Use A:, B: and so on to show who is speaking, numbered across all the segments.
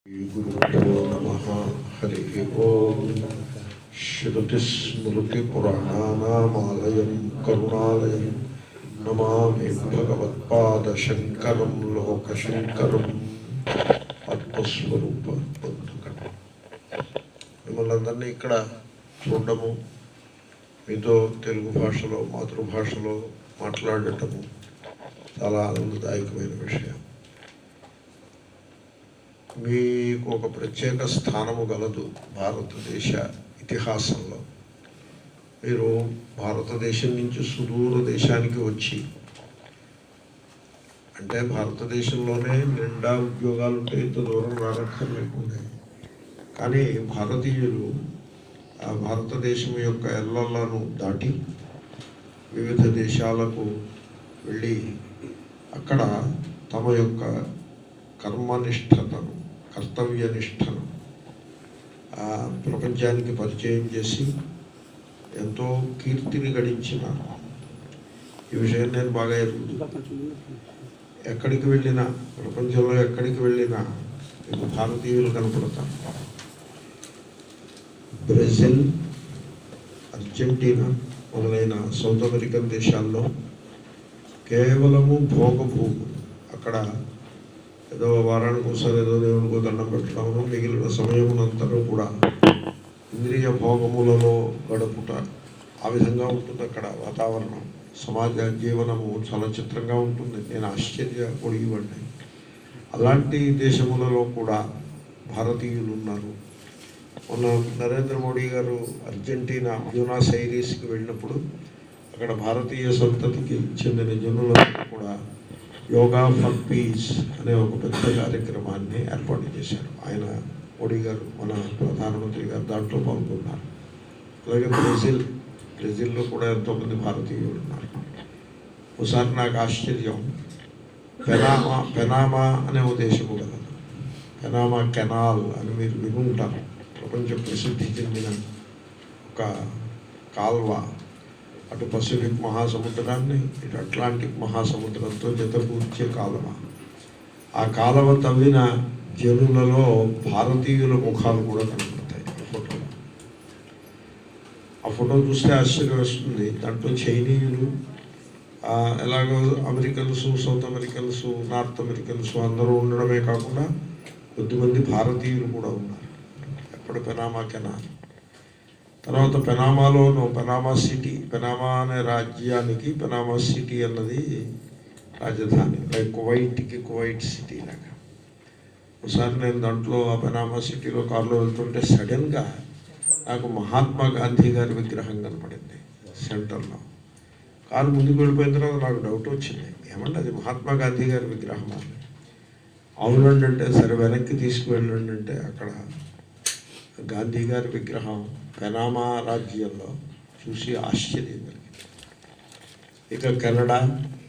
A: గురుభ్యో నమ హరి ఓం శ్రుతిస్మృతిపురాణానామాలయం కరుణాలయం నమామి భగవత్పాదశంకరం లోకశంకరం ఆత్మస్వరూప బంధుకం మిమ్మల్ని అందరినీ ఇక్కడ చూడడము మీతో తెలుగు భాషలో మాతృభాషలో మాట్లాడటము చాలా ఆనందదాయకమైన విషయం మీకు ఒక ప్రత్యేక స్థానము గలదు భారతదేశ ఇతిహాసంలో మీరు భారతదేశం నుంచి సుదూర దేశానికి వచ్చి అంటే భారతదేశంలోనే నిండా ఉద్యోగాలు ఉంటే ఇంత దూరం రానక్కర్లేకుండే కానీ భారతీయులు ఆ భారతదేశం యొక్క ఎల్లలను దాటి వివిధ దేశాలకు వెళ్ళి అక్కడ తమ యొక్క కర్మనిష్టతను కర్తవ్యనిష్టను ఆ ప్రపంచానికి పరిచయం చేసి ఎంతో కీర్తిని గడించినారు ఈ విషయం నేను బాగా ఎరుగుతుంది ఎక్కడికి వెళ్ళినా ప్రపంచంలో ఎక్కడికి వెళ్ళినా మీకు భారతీయులు కనపడతారు బ్రెజిల్ అర్జెంటీనా మొదలైన సౌత్ అమెరికన్ దేశాల్లో కేవలము భోగభూమి అక్కడ ఏదో వారానికి ఒకసారి ఏదో దేవునికో దండం పెట్టడం మిగిలిన సమయమునంతరూ కూడా ఇంద్రియ భోగములలో గడుపుట ఆ విధంగా ఉంటుంది అక్కడ వాతావరణం సమాజ జీవనము చాలా చిత్రంగా ఉంటుంది నేను ఆశ్చర్యపడివ్వండి అలాంటి దేశములలో కూడా భారతీయులు ఉన్నారు మొన్న నరేంద్ర మోడీ గారు అర్జెంటీనా బ్యూనాస్ ఐరీస్కి వెళ్ళినప్పుడు అక్కడ భారతీయ సంతతికి చెందిన జనులందరూ కూడా యోగా ఫర్ పీస్ అనే ఒక పెద్ద కార్యక్రమాన్ని ఏర్పాటు చేశారు ఆయన మోడీ గారు మన ప్రధానమంత్రి గారు దాంట్లో పాల్గొన్నారు అలాగే బ్రెజిల్ బ్రెజిల్లో కూడా ఎంతోమంది భారతీయులు ఉన్నారు ఒకసారి నాకు ఆశ్చర్యం పెనామా పెనామా అనే ఒక దేశము కలదు పెనామా కెనాల్ అని మీరు వినుంటారు ప్రపంచ ప్రసిద్ధి చెందిన ఒక కాల్వ అటు పసిఫిక్ మహాసముద్రాన్ని ఇటు అట్లాంటిక్ మహాసముద్రంతో జతకూర్చే కాలువ ఆ కాలువ తవ్విన జనులలో భారతీయుల ముఖాలు కూడా కనబడతాయి ఆ ఫోటోలో ఆ ఫోటో చూస్తే ఆశ్చర్యం వస్తుంది దాంట్లో చైనీయులు ఆ, ఎలాగో Americans South Americans North Americans అందరూ ఉండడమే కాకుండా కొద్దిమంది భారతీయులు కూడా ఉన్నారు ఎప్పుడు పెనామా కెనాల్ తర్వాత పెనామాలోను పెనామా సిటీ పెనామా అనే రాజ్యానికి పెనామా సిటీ అన్నది రాజధాని లైక్ కువైట్కి కువైట్ సిటీ లాగా ఒకసారి నేను దాంట్లో ఆ పెనామా సిటీలో కారులో వెళ్తుంటే సడన్గా నాకు మహాత్మా గాంధీ గారి విగ్రహం కనపడింది సెంటర్లో కారు ముందుకు వెళ్ళిపోయిన తర్వాత నాకు డౌట్ వచ్చింది ఏమంటే అది మహాత్మా గాంధీ గారి విగ్రహం అని అవునండి అంటే సరే వెనక్కి తీసుకువెళ్ళండి అంటే అక్కడ గాంధీ గారి విగ్రహం పెనామా రాజ్యంలో చూసి ఆశ్చర్యం కలిగింది ఇక కెనడా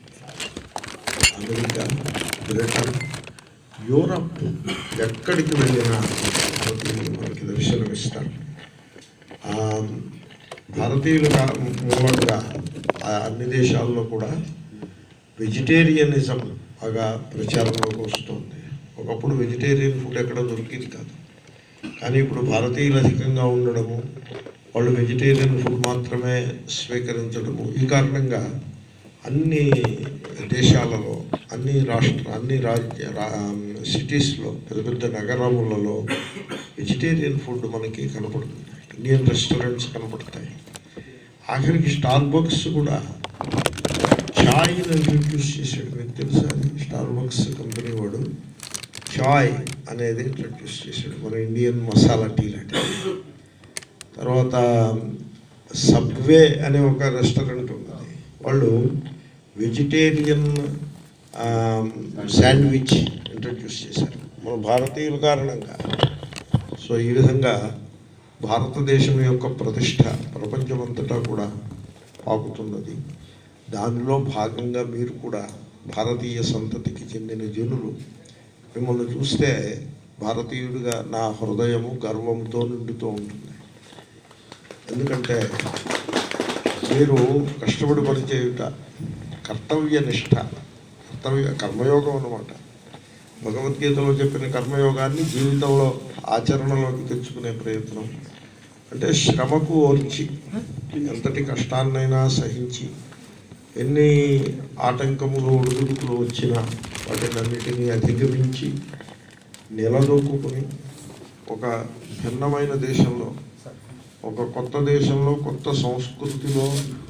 A: అమెరికా బ్రిటన్ యూరప్ ఎక్కడికి వెళ్ళినా భారతీయులు మనకి దర్శనమిస్తారు ఆ, భారతీయులు కా- మూలంగా ఆ అన్ని దేశాల్లో కూడా వెజిటేరియనిజం బాగా ప్రచారంలోకి వస్తుంది ఒకప్పుడు వెజిటేరియన్ ఫుడ్ ఎక్కడ దొరికేది కాదు కానీ ఇప్పుడు భారతీయులు అధికంగా ఉండడము వాళ్ళు వెజిటేరియన్ ఫుడ్ మాత్రమే స్వీకరించడము ఈ కారణంగా అన్ని దేశాలలో అన్ని రాష్ట్ర అన్ని రాజ్య రా- సిటీస్లో పెద్ద పెద్ద నగరములలో వెజిటేరియన్ ఫుడ్ మనకి కనపడుతుంది ఇండియన్ రెస్టారెంట్స్ కనపడతాయి ఆఖరికి స్టార్ బక్స్ కూడా చాయ్ని ఇంట్రడ్యూస్ చేశాడు మీకు తెలుసా అది స్టార్ బక్స్ కంపెనీ వాడు చాయ్ అనేది ఇంట్రడ్యూస్ చేశాడు మన ఇండియన్ మసాలా టీ లాంటిది తర్వాత సబ్వే అనే ఒక రెస్టారెంట్ ఉన్నది వాళ్ళు వెజిటేరియన్ శాండ్విచ్ ఇంట్రడ్యూస్ చేశారు మన భారతీయుల కారణంగా సో ఈ విధంగా భారతదేశం యొక్క ప్రతిష్ట ప్రపంచమంతటా కూడా పాకుతున్నది దానిలో భాగంగా మీరు కూడా భారతీయ సంతతికి చెందిన జనులు మిమ్మల్ని చూస్తే భారతీయుడిగా నా హృదయము గర్వంతో నిండుతూ ఉంటుంది ఎందుకంటే మీరు కష్టపడి పనిచేయుట కర్తవ్య నిష్ట కర్తవ్య కర్మయోగం అన్నమాట భగవద్గీతలో చెప్పిన కర్మయోగాన్ని జీవితంలో ఆచరణలోకి తెచ్చుకునే ప్రయత్నం అంటే శ్రమకు ఓర్చి ఎంతటి కష్టాన్నైనా సహించి ఎన్ని ఆటంకములు ఒడిదుడుకులు వచ్చినా వాటినన్నిటినీ అధిగమించి నిలదొక్కుని ఒక భిన్నమైన దేశంలో ఒక కొత్త దేశంలో కొత్త సంస్కృతిలో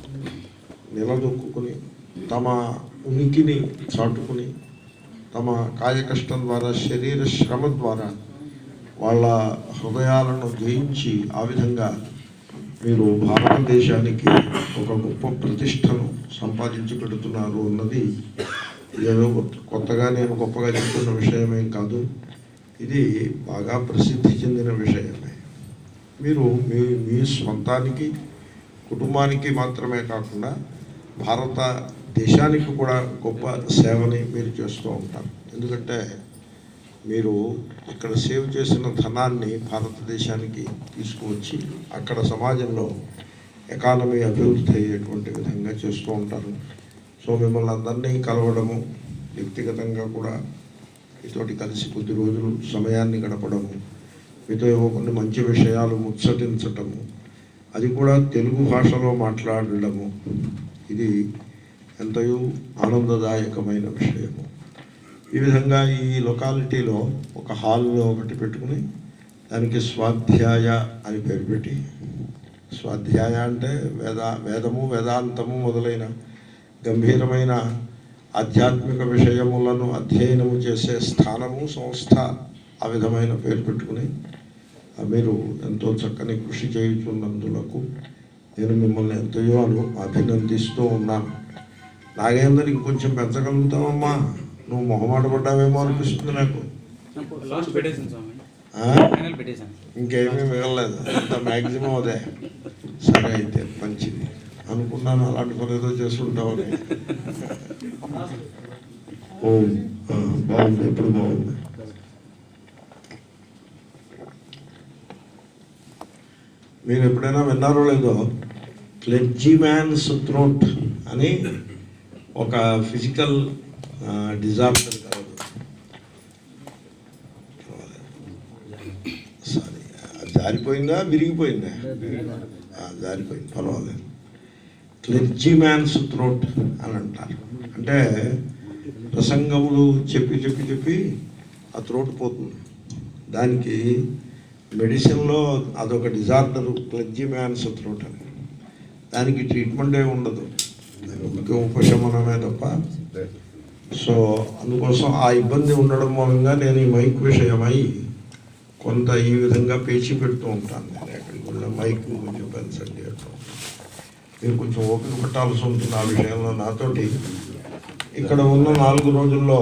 A: నిలదొక్కుని తమ ఉనికిని చాటుకుని తమ కాయకష్టం ద్వారా శరీర శ్రమ ద్వారా వాళ్ళ హృదయాలను జయించి ఆ విధంగా మీరు భారతదేశానికి ఒక గొప్ప ప్రతిష్టను సంపాదించి పెడుతున్నారు అన్నది ఏదో కొత్త- కొత్తగా నేను గొప్పగా చెప్తున్న విషయమేం కాదు ఇది బాగా ప్రసిద్ధి చెందిన విషయమే మీరు మీ మీ స్వంతానికి కుటుంబానికి మాత్రమే కాకుండా భారత దేశానికి కూడా గొప్ప సేవని మీరు చేస్తూ ఉంటారు ఎందుకంటే మీరు ఇక్కడ సేవ్ చేసిన ధనాన్ని భారతదేశానికి తీసుకువచ్చి అక్కడ సమాజంలో ఎకానమీ అభివృద్ధి అయ్యేటువంటి విధంగా చేస్తూ ఉంటారు సో మిమ్మల్ని అందరినీ కలవడము వ్యక్తిగతంగా కూడా మీతోటి కలిసి కొద్ది రోజులు సమయాన్ని గడపడము మీతో ఏవో కొన్ని మంచి విషయాలు ముచ్చటించటము అది కూడా తెలుగు భాషలో మాట్లాడడము ఇది ఎంతయో ఆనందదాయకమైన విషయము ఈ విధంగా ఈ లొకాలిటీలో ఒక హాల్లో ఒకటి పెట్టుకుని దానికి స్వాధ్యాయ అని పేరు పెట్టి స్వాధ్యాయ అంటే వేద వేదము వేదాంతము మొదలైన గంభీరమైన ఆధ్యాత్మిక విషయములను అధ్యయనము చేసే స్థానము సంస్థ ఆ విధమైన పేరు పెట్టుకుని ఆ మీరు ఎంతో చక్కని కృషి చేయుచున్నందులకు నేను మిమ్మల్ని ఎంతయో అను అభినందిస్తూ ఉన్నాను నాగేందర్ ఇంకొంచెం పెంచగలుగుతామమ్మా నువ్వు మొహమాట పడ్డావేమో అనిపిస్తుంది నాకు
B: లాస్ట్ పెట్టేసాను స్వామి
A: ఆ?
B: ఫైనల్ పెట్టేశాను
A: ఇంకేమీ మిగలలేదు అంత మ్యాక్సిమం అదే సరే అయితే మంచిది అనుకున్నాను అలాంటి పని ఏదో చేస్తుంటామని ఓ ఆ, బాగుంది ఇప్పుడు బాగుంది మీరు ఎప్పుడైనా విన్నారో లేదో క్లెడ్జీ మ్యాన్స్ థ్రోట్ అని ఒక ఫిజికల్ డిజాస్టర్ కలదు సారీ అది జారిపోయిందా విరిగిపోయిందా ఆ, జారిపోయింది పర్వాలేదు క్లెర్జీ మ్యాన్స్ థ్రోట్ అని అంటారు అంటే ప్రసంగములు చెప్పి చెప్పి చెప్పి ఆ థ్రోట్ పోతుంది దానికి మెడిసిన్లో అదొక డిజార్డర్ క్లెర్జీ మ్యాన్స్ థ్రోట్ అని దానికి ట్రీట్మెంట్ ఏ ఉండదు దానికి ఉపశమనమే తప్ప సో అందుకోసం ఆ ఇబ్బంది ఉండడం మూలంగా నేను ఈ మైక్ విషయమై కొంత ఈ విధంగా పేచి పెడుతూ ఉంటాను నేను ఎక్కడికి వెళ్ళిన మైక్ కొంచెం పెంచండి అంటూ ఉంటాను. మీరు కొంచెం ఓపిక పట్టాల్సి ఉంటుంది ఆ విషయంలో నాతోటి ఇక్కడ ఉన్న నాలుగు రోజుల్లో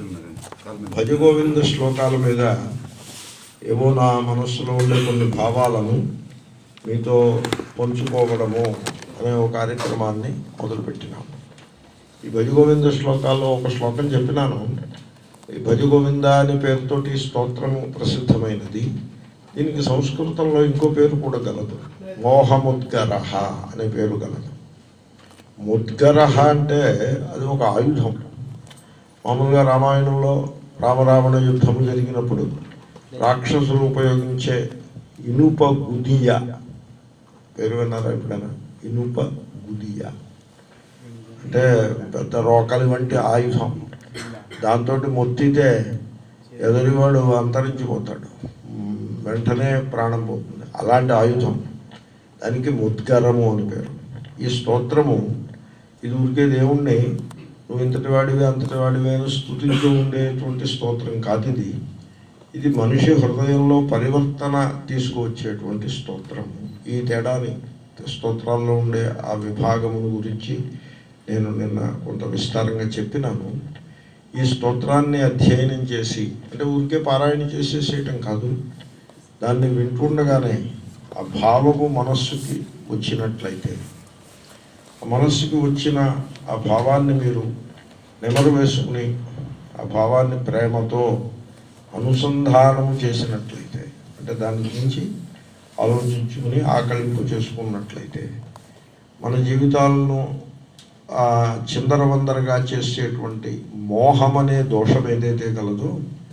A: భజగోవింద శ్లోకాల మీద ఏవో నా మనస్సులో ఉండే కొన్ని భావాలను మీతో పంచుకోవడము అనే ఒక కార్యక్రమాన్ని మొదలుపెట్టినాము ఈ భజగోవింద శ్లోకాల్లో ఒక శ్లోకం చెప్పినాను ఈ భజగోవింద అనే పేరుతోటి స్తోత్రము ప్రసిద్ధమైనది దీనికి సంస్కృతంలో ఇంకో పేరు కూడా గలదు మోహముద్గరహ అనే పేరు గలదు ముద్గరహ అంటే అది ఒక ఆయుధం మామూలుగా రామాయణంలో రామరావణ యుద్ధం జరిగినప్పుడు రాక్షసులు ఉపయోగించే ఇనుప గుదియ పేరు విన్నారా ఎప్పుడైనా ఇనుప గుదియ అంటే పెద్ద రోకలి వంటి ఆయుధం దాంతో మొత్తితే ఎదురివాడు అంతరించిపోతాడు మ్, వెంటనే ప్రాణం పోతుంది అలాంటి ఆయుధం దానికి ముద్గరము అని పేరు ఈ స్తోత్రము ఇది ఊరికే దేవుణ్ణి నువ్వు ఇంతటి వాడివి అంతటి వాడివి అని స్థుతించూ ఉండేటువంటి స్తోత్రం కాదు ఇది ఇది మనిషి హృదయంలో పరివర్తన తీసుకువచ్చేటువంటి స్తోత్రం ఈ తేడాని స్తోత్రాల్లో ఉండే ఆ విభాగమును గురించి నేను నిన్న కొంత విస్తారంగా చెప్పినాను ఈ స్తోత్రాన్ని అధ్యయనం చేసి అంటే ఊరికే పారాయణ చేసేసేయటం కాదు దాన్ని వింటుండగానే ఆ భావము మనస్సుకి వచ్చినట్లయితే ఆ మనస్సుకి వచ్చిన ఆ భావాన్ని మీరు నెమరు వేసుకుని ఆ భావాన్ని ప్రేమతో అనుసంధానము చేసినట్లయితే అంటే దాని గురించి ఆలోచించుకుని ఆకలింపు చేసుకున్నట్లయితే మన జీవితాలను ఆ, చిందరవందరగా చేసేటువంటి మోహం అనే దోషం ఏదైతే కలదో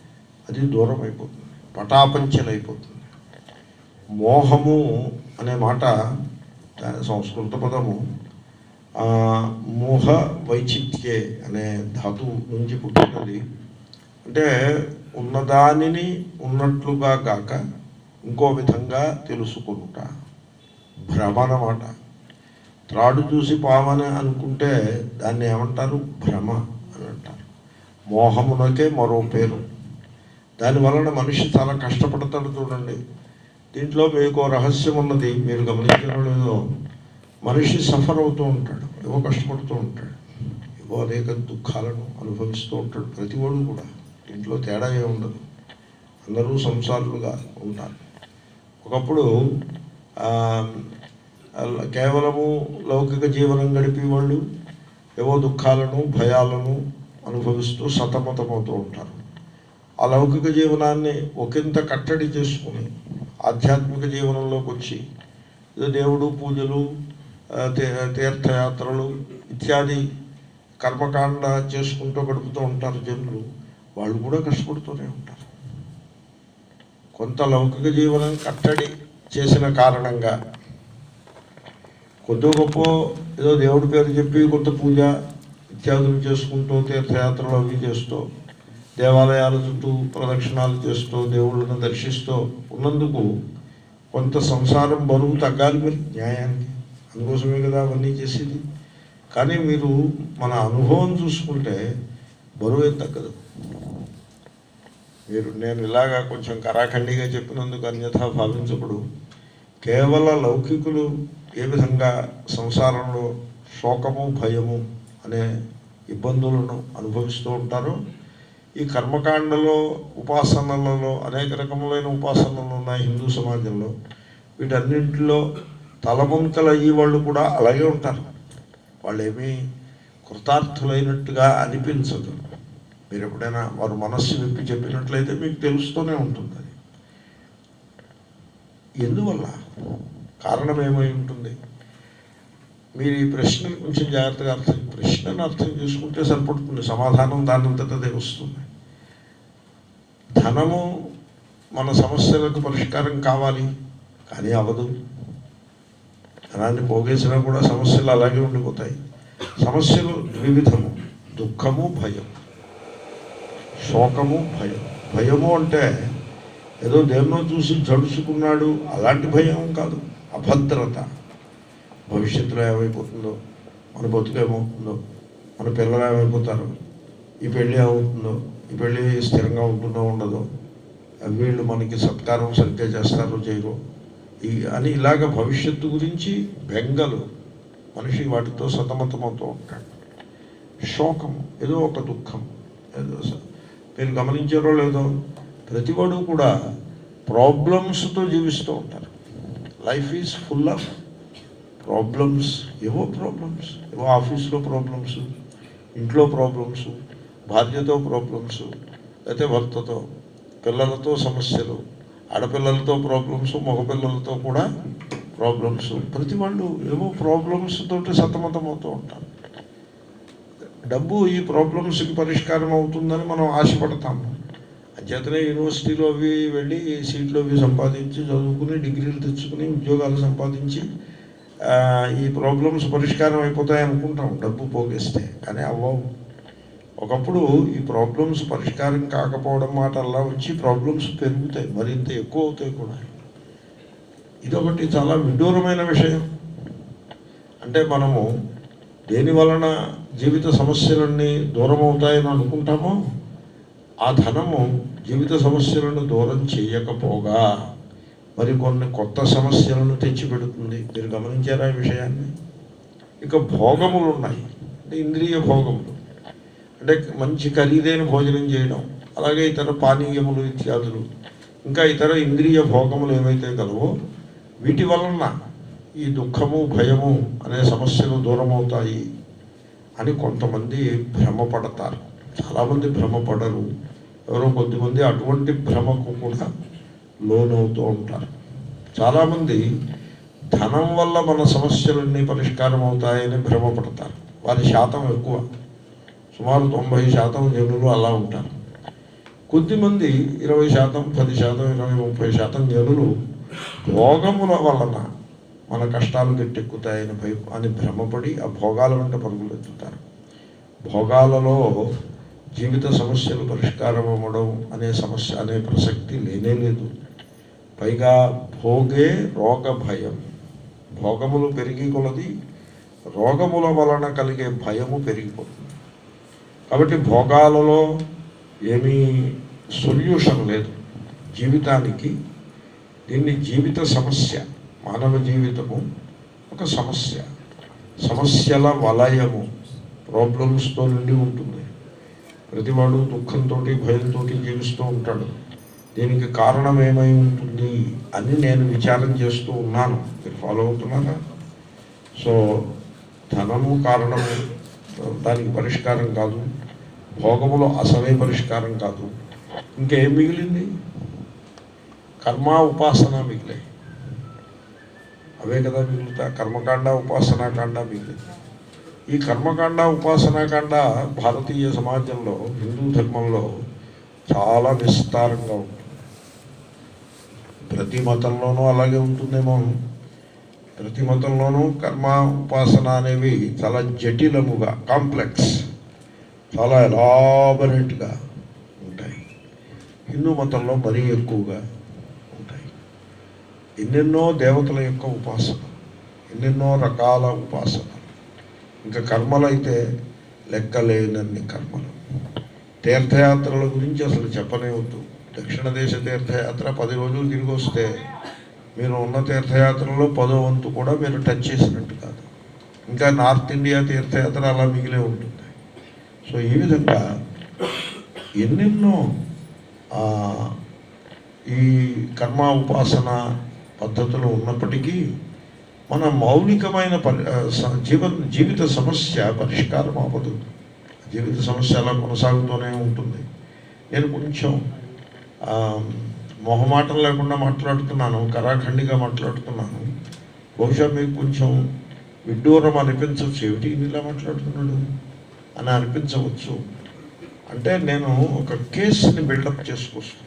A: అది దూరం అయిపోతుంది పటాపంచలైపోతుంది మోహము అనే మాట దాని సంస్కృత పదము ఆ, మోహ వైచిత్యే అనే ధాతు నుంచి పుట్టినది అంటే ఉన్నదానిని ఉన్నట్లుగా కాక ఇంకో విధంగా తెలుసుకుంట భ్రమ అన్నమాట త్రాడు చూసి పామని అనుకుంటే దాన్ని ఏమంటారు భ్రమ అని అంటారు మోహమునకే మరో పేరు దాని వలన మనిషి చాలా కష్టపడతాడు చూడండి దీంట్లో మీకు ఓ రహస్యం ఉన్నది మీరు గమనించడం లేదో మనిషి సఫర్ అవుతూ ఉంటాడు ఏవో కష్టపడుతూ ఉంటాడు ఏవో అనేక దుఃఖాలను అనుభవిస్తూ ఉంటాడు ప్రతివాడు కూడా దీంట్లో తేడా ఏమి ఉండదు అందరూ సంసారులుగా ఉంటారు ఒకప్పుడు ఆ, అలా కేవలము లౌకిక జీవనం గడిపే వాళ్ళు ఏవో దుఃఖాలను భయాలను అనుభవిస్తూ సతమతమవుతూ ఉంటారు ఆ లౌకిక జీవనాన్ని ఒకంత కట్టడి చేసుకుని ఆధ్యాత్మిక జీవనంలోకి వచ్చి ఏదో దేవుడు పూజలు ఆ, తీ- తీర్థయాత్రలు ఇత్యాది కర్మకాండ చేసుకుంటూ గడుపుతూ ఉంటారు జనులు వాళ్ళు కూడా కష్టపడుతూనే ఉంటారు కొంత లౌకిక జీవనం కట్టడి చేసిన కారణంగా కొద్ది గొప్ప ఏదో దేవుడి పేరు చెప్పి కొంత పూజ ఇత్యాదులు చేసుకుంటూ తీర్థయాత్రలు అవి చేస్తూ దేవాలయాల చుట్టూ ప్రదక్షిణాలు చేస్తూ దేవుళ్ళను దర్శిస్తూ ఉన్నందుకు కొంత సంసారం బరువు తగ్గాలి మీరు న్యాయానికి అందుకోసమే కదా అవన్నీ చేసేది కానీ మీరు మన అనుభవం చూసుకుంటే బరువు ఏం తగ్గదు మీరు నేను ఇలాగా కొంచెం కరాఖండిగా చెప్పినందుకు అన్యథా భావించకూడదు కేవల లౌకికులు ఏ విధంగా సంసారంలో శోకము భయము అనే ఇబ్బందులను అనుభవిస్తూ ఉంటారో ఈ కర్మకాండలో ఉపాసనలలో అనేక రకములైన ఉపాసనలు ఉన్నాయి హిందూ సమాజంలో వీటన్నింటిలో తలముంకలు అయ్యి వాళ్ళు కూడా అలాగే ఉంటారు వాళ్ళు ఏమీ కృతార్థులైనట్టుగా అనిపించదు మీరు ఎప్పుడైనా వారు మనస్సు విప్పి చెప్పినట్లయితే మీకు తెలుస్తూనే ఉంటుంది అది ఎందువల్ల కారణం ఏమై ఉంటుంది మీరు ఈ ప్రశ్న కొంచెం జాగ్రత్తగా అర్థం ప్రశ్నను అర్థం చేసుకుంటే సరిపడుతుంది సమాధానం దానంతటదే వస్తుంది ధనము మన సమస్యలకు పరిష్కారం కావాలి కానీ అవదు ధనాన్ని పోగేసినా కూడా సమస్యలు అలాగే ఉండిపోతాయి సమస్యలు ద్వివిధము దుఃఖము భయం శోకము భయం భయము అంటే ఏదో దేన్నో చూసి జడుచుకున్నాడు అలాంటి భయం కాదు అభద్రత భవిష్యత్తులో ఏమైపోతుందో మన బతుకు ఏమవుతుందో మన పిల్లలు ఏమైపోతారో ఈ పెళ్ళి ఏమవుతుందో ఈ పెళ్ళి స్థిరంగా ఉంటుందో ఉండదో వీళ్ళు మనకి సత్కారం సరిగ్గా చేస్తారో చేయరో ఈ అని ఇలాగ భవిష్యత్తు గురించి బెంగలు మనిషి వాటితో సతమతమవుతూ ఉంటాడు శోకం ఏదో ఒక దుఃఖం ఏదో స- మీరు గమనించారో లేదో ప్రతివాడు కూడా ప్రాబ్లమ్స్తో జీవిస్తూ ఉంటారు life is full of problems ఏవో ప్రాబ్లమ్స్ ఏవో ఆఫీస్లో ప్రాబ్లమ్స్ ఇంట్లో ప్రాబ్లమ్స్ భార్యతో ప్రాబ్లమ్స్ అయితే భర్తతో పిల్లలతో సమస్యలు ఆడపిల్లలతో ప్రాబ్లమ్స్ మగపిల్లలతో కూడా ప్రాబ్లమ్స్ ప్రతి వాళ్ళు ఏవో ప్రాబ్లమ్స్ తోటి సతమతమవుతూ ఉంటారు డబ్బు ఈ ప్రాబ్లమ్స్కి పరిష్కారం అవుతుందని మనం ఆశపడతాము అంచేతనే యూనివర్సిటీలో అవి వెళ్ళి సీట్లు అవి సంపాదించి చదువుకుని డిగ్రీలు తెచ్చుకుని ఉద్యోగాలు సంపాదించి ఆ, ఈ ప్రాబ్లమ్స్ పరిష్కారం అయిపోతాయి అనుకుంటాం డబ్బు పోగేస్తే కానీ అవ్వవు ఒకప్పుడు ఈ ప్రాబ్లమ్స్ పరిష్కారం కాకపోవడం మాట అలా వచ్చి ప్రాబ్లమ్స్ పెరుగుతాయి మరింత ఎక్కువ అవుతాయి కూడా ఇదొకటి చాలా విడ్డూరమైన విషయం అంటే మనము దేని వలన జీవిత సమస్యలన్నీ దూరం అవుతాయని అనుకుంటామో ఆ ధనము జీవిత సమస్యలను దూరం చేయకపోగా మరి కొన్ని కొత్త సమస్యలను తెచ్చిపెడుతుంది మీరు గమనించారా ఈ విషయాన్ని ఇక భోగములు ఉన్నాయి అంటే ఇంద్రియ భోగములు అంటే మంచి ఖరీదైన భోజనం చేయడం అలాగే ఇతర పానీయములు ఇత్యాదులు ఇంకా ఇతర ఇంద్రియ భోగములు ఏవైతే కలవో వీటి వలన ఈ దుఃఖము భయము అనే సమస్యలు దూరం అవుతాయి అని కొంతమంది భ్రమపడతారు చాలామంది భ్రమపడరు ఎవరో కొద్దిమంది అటువంటి భ్రమకు కూడా లోనవుతూ ఉంటారు చాలామంది ధనం వల్ల మన సమస్యలన్నీ పరిష్కారం అవుతాయని భ్రమపడతారు వారి శాతం ఎక్కువ సుమారు తొంభై శాతం జనులు అలా ఉంటారు కొద్దిమంది ఇరవై శాతం పది శాతం ఇరవై ముప్పై శాతం జనులు భోగముల వలన మన కష్టాలు గట్టెక్కుతాయని భయ అని భ్రమపడి ఆ భోగాల వెంట పరుగులు ఎత్తుతారు భోగాలలో జీవిత సమస్యలు పరిష్కారం అవ్వడం అనే సమస్య అనే ప్రసక్తి లేనే లేదు పైగా భోగే రోగ భయం భోగములు పెరిగి కొలది రోగముల వలన కలిగే భయము పెరిగిపోతుంది కాబట్టి భోగాలలో ఏమీ సొల్యూషన్ లేదు జీవితానికి దీన్ని జీవిత సమస్య మానవ జీవితము ఒక సమస్య సమస్యల వలయము ప్రాబ్లమ్స్తో నిండి ఉంటుంది ప్రతివాడు దుఃఖంతో భయంతో జీవిస్తూ ఉంటాడు దీనికి కారణం ఏమై ఉంటుంది అని నేను విచారం చేస్తూ ఉన్నాను మీరు ఫాలో అవుతున్నారా సో ధనము కారణము దానికి పరిష్కారం కాదు భోగములో అసలే పరిష్కారం కాదు ఇంకేం మిగిలింది కర్మ ఉపాసన మిగిలాయి అవే కదా మిగులుతా కర్మకాండ ఉపాసనాకాండ మిగిలింది ఈ కర్మకాండ ఉపాసనాకాండ భారతీయ సమాజంలో హిందూ ధర్మంలో చాలా విస్తారంగా ఉంటుంది ప్రతి మతంలోనూ అలాగే ఉంటుందేమో ప్రతి మతంలోనూ కర్మ ఉపాసన అనేవి చాలా జటిలముగా కాంప్లెక్స్ చాలా ఎలాబరేట్గా ఉంటాయి హిందూ మతంలో మరీ ఎక్కువగా ఉంటాయి ఎన్నెన్నో దేవతల యొక్క ఉపాసన ఎన్నెన్నో రకాల ఉపాసన ఇంకా కర్మలు అయితే లెక్కలేనన్ని కర్మలు తీర్థయాత్రల గురించి అసలు చెప్పనే వద్దు దక్షిణ దేశ తీర్థయాత్ర పది రోజులు తిరిగి వస్తే మీరు ఉన్న తీర్థయాత్రలో పదో వంతు కూడా మీరు టచ్ చేసినట్టు కాదు ఇంకా నార్త్ ఇండియా తీర్థయాత్ర అలా మిగిలే ఉంటుంది సో ఈ విధంగా ఎన్నెన్నో ఆ, ఈ కర్మ ఉపాసన పద్ధతులు ఉన్నప్పటికీ మన మౌలికమైన పరి ఆ, స- జీవ జీవిత సమస్య పరిష్కారం అవ్వదు జీవిత సమస్య అలా కొనసాగుతూనే ఉంటుంది నేను కొంచెం ఆ, మొహమాటం లేకుండా మాట్లాడుతున్నాను కరాఖండిగా మాట్లాడుతున్నాను బహుశా మీకు కొంచెం విడ్డూరం అనిపించవచ్చు ఏమిటి ఈయన ఇలా మాట్లాడుతున్నాడు అని అనిపించవచ్చు అంటే నేను ఒక కేసుని బిల్డప్ చేసుకొస్తున్నాను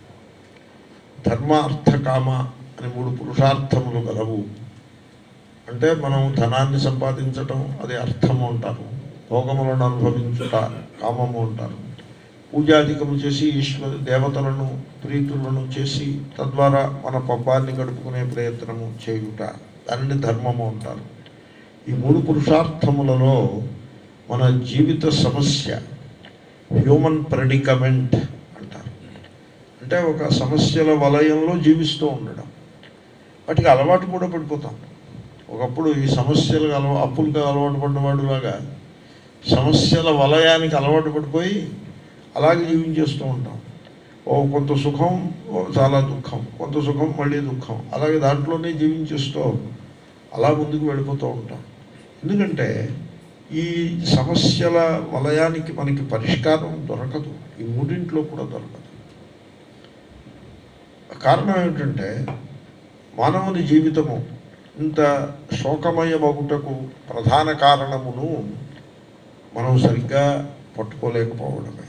A: ధర్మ అర్థ కామ అని మూడు పురుషార్థములు గలవు అంటే మనం ధనాన్ని సంపాదించటం అది అర్థము అంటారు భోగములను అనుభవించుట కామము అంటారు పూజాధికము చేసి ఈశ్వర దేవతలను ప్రీతులను చేసి తద్వారా మన పబ్బాన్ని గడుపుకునే ప్రయత్నము చేయుట దానిని ధర్మము అంటారు ఈ మూడు పురుషార్థములలో మన జీవిత సమస్య హ్యూమన్ ప్రెడికమెంట్ అంటారు అంటే ఒక సమస్యల వలయంలో జీవిస్తూ ఉండడం వాటికి అలవాటు కూడా పడిపోతాం ఒకప్పుడు ఈ సమస్యలకు అలవా అప్పులకు అలవాటు పడినవాడులాగా సమస్యల వలయానికి అలవాటు పడిపోయి అలాగే జీవించేస్తూ ఉంటాం ఓ కొంత సుఖం ఓ చాలా దుఃఖం కొంత సుఖం మళ్ళీ దుఃఖం అలాగే దాంట్లోనే జీవించేస్తూ అలా ముందుకు వెళ్ళిపోతూ ఉంటాం ఎందుకంటే ఈ సమస్యల వలయానికి మనకి పరిష్కారం దొరకదు ఈ మూడింట్లో కూడా దొరకదు కారణం ఏమిటంటే మానవుని జీవితము ఇంత శోకమయమగుటకు ప్రధాన కారణమును మనం సరిగ్గా పట్టుకోలేకపోవడమే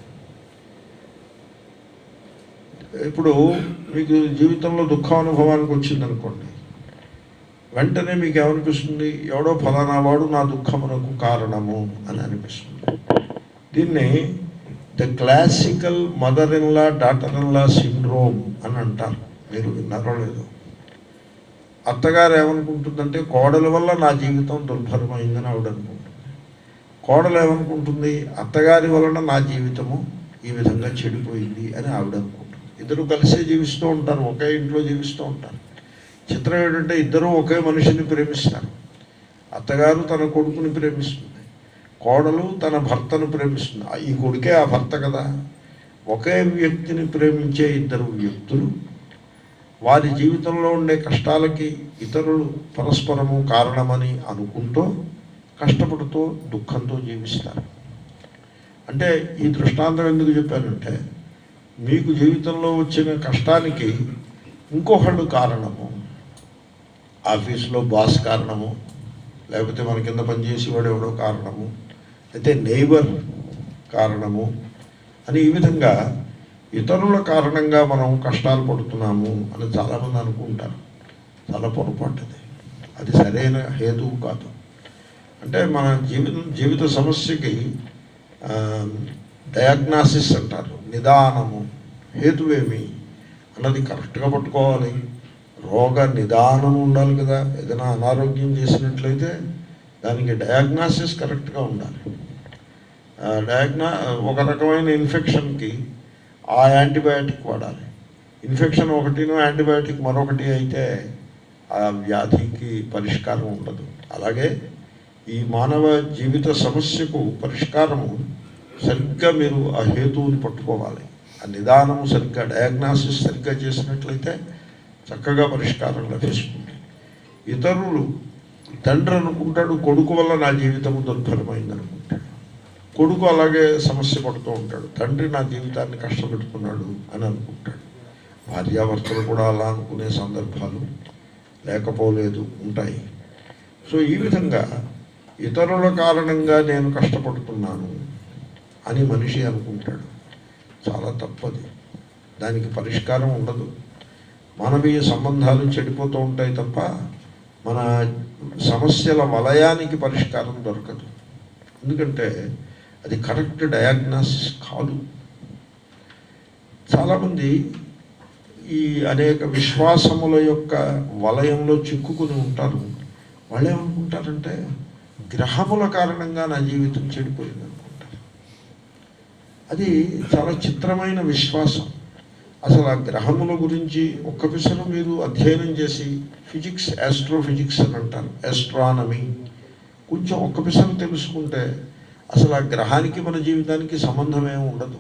A: ఇప్పుడు మీకు జీవితంలో దుఃఖం అనుభవానికి వచ్చిందనుకోండి వెంటనే మీకు ఏమనిపిస్తుంది ఎవడో ఫలానా వాడు నా దుఃఖమునకు కారణము అని అనిపిస్తుంది దీన్ని the classical mother in law daughter in law syndrome అని అంటారు మీరు విన్నారో లేదో అత్తగారు ఏమనుకుంటుందంటే కోడల వల్ల నా జీవితం దుర్భరమైందని ఆవిడ అనుకుంటుంది కోడలు ఏమనుకుంటుంది అత్తగారి వలన నా జీవితము ఈ విధంగా చెడిపోయింది అని ఆవిడ అనుకుంటుంది ఇద్దరు కలిసే జీవిస్తూ ఉంటారు ఒకే ఇంట్లో జీవిస్తూ ఉంటారు చిత్రం ఏంటంటే ఇద్దరూ ఒకే మనిషిని ప్రేమిస్తారు అత్తగారు తన కొడుకుని ప్రేమిస్తుంది కోడలు తన భర్తను ప్రేమిస్తుంది ఆ- ఈ కొడుకే ఆ భర్త కదా ఒకే వ్యక్తిని ప్రేమించే ఇద్దరు వ్యక్తులు వారి జీవితంలో ఉండే కష్టాలకి ఇతరులు పరస్పరము కారణమని అనుకుంటూ కష్టపడుతూ దుఃఖంతో జీవిస్తారు అంటే ఈ దృష్టాంతం ఎందుకు చెప్పానంటే మీకు జీవితంలో వచ్చిన కష్టానికి ఇంకొకళ్ళు కారణము ఆఫీస్లో బాస్ కారణము లేకపోతే మన కింద పనిచేసేవాడు ఎవడో కారణము అయితే నైబర్ కారణము అని ఈ విధంగా ఇతరుల కారణంగా మనం కష్టాలు పడుతున్నాము అని చాలామంది అనుకుంటారు చాలా పొరపాటుది అది సరైన హేతువు కాదు అంటే మన జీవిత జీవిత సమస్యకి డయాగ్నాసిస్ అంటారు నిదానము హేతువేమి అన్నది కరెక్ట్గా పట్టుకోవాలి రోగ నిదానం ఉండాలి కదా ఏదైనా అనారోగ్యం చేసినట్లయితే దానికి డయాగ్నాసిస్ కరెక్ట్గా ఉండాలి ఆ డయాగ్నా ఒక రకమైన ఇన్ఫెక్షన్కి ఆ యాంటీబయాటిక్ వాడాలి ఇన్ఫెక్షన్ ఒకటిను యాంటీబయాటిక్ మరొకటి అయితే ఆ వ్యాధికి పరిష్కారం ఉండదు అలాగే ఈ మానవ జీవిత సమస్యకు పరిష్కారము సరిగ్గా మీరు ఆ హేతువుని పట్టుకోవాలి ఆ నిదానము సరిగ్గా డయాగ్నాసిస్ సరిగ్గా చేసినట్లయితే చక్కగా పరిష్కారం లభిస్తుంది ఇతరులు తండ్రి అనుకుంటాడు కొడుకు వల్ల నా జీవితము దుర్భరమైంది అనుకుంటాడు కొడుకు అలాగే సమస్య పడుతూ ఉంటాడు తండ్రి నా జీవితాన్ని కష్టపెడుతున్నాడు అని అనుకుంటాడు భార్యాభర్తలు కూడా అలా అనుకునే సందర్భాలు లేకపోలేదు ఉంటాయి సో ఈ విధంగా ఇతరుల కారణంగా నేను కష్టపడుతున్నాను అని మనిషి అనుకుంటాడు చాలా తప్పది దానికి పరిష్కారం ఉండదు మానవీయ సంబంధాలు చెడిపోతూ ఉంటాయి తప్ప మన సమస్యల వలయానికి పరిష్కారం దొరకదు ఎందుకంటే అది కరెక్ట్ డయాగ్నాసిస్ కాదు చాలామంది ఈ అనేక విశ్వాసముల యొక్క వలయంలో చిక్కుకుని ఉంటారు వాళ్ళు ఏమనుకుంటారంటే గ్రహముల కారణంగా నా జీవితం చెడిపోయింది అనుకుంటారు అది చాలా చిత్రమైన విశ్వాసం అసలు ఆ గ్రహముల గురించి ఒక్క పిసరు మీరు అధ్యయనం చేసి ఫిజిక్స్ ఆస్ట్రోఫిజిక్స్ అని అంటారు ఆస్ట్రానమీ కొంచెం ఒక్క పిసరు తెలుసుకుంటే అసలు ఆ గ్రహానికి మన జీవితానికి సంబంధమే ఉండదు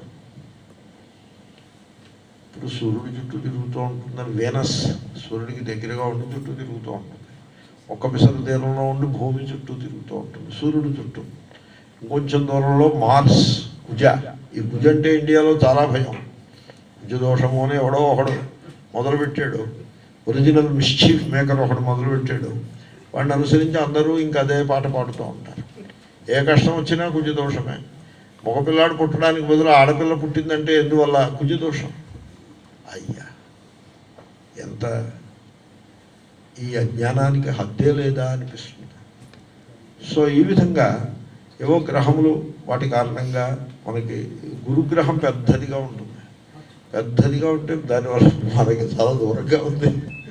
A: ఇప్పుడు సూర్యుడి చుట్టూ తిరుగుతూ ఉంటుందని వేనస్ సూర్యుడికి దగ్గరగా ఉండి చుట్టూ తిరుగుతూ ఉంటుంది ఒక్క పిసరు తీరంలో ఉండి భూమి చుట్టూ తిరుగుతూ ఉంటుంది సూర్యుడి చుట్టూ ఇంకొంచెం దూరంలో మార్స్ కుజ ఈ కుజ అంటే ఇండియాలో చాలా భయం కుజ దోషము అని ఎవడో ఒకడు మొదలుపెట్టాడు ఒరిజినల్ మిస్చీఫ్ మేకర్ ఒకడు మొదలుపెట్టాడు వాడిని అనుసరించి అందరూ ఇంకా అదే పాట పాడుతూ ఉంటారు ఏ కష్టం వచ్చినా కుజ దోషమే మగపిల్లాడు పుట్టడానికి బదులు ఆడపిల్ల పుట్టిందంటే ఎందువల్ల కుజ దోషం అయ్యా ఎంత ఈ అజ్ఞానానికి హద్దే లేదా అనిపిస్తుంది సో ఈ విధంగా ఏవో గ్రహములు వాటి కారణంగా మనకి గురుగ్రహం పెద్దదిగా ఉంటుంది పెద్దదిగా ఉంటే దానివల్ల మనకి చాలా దూరంగా ఉంది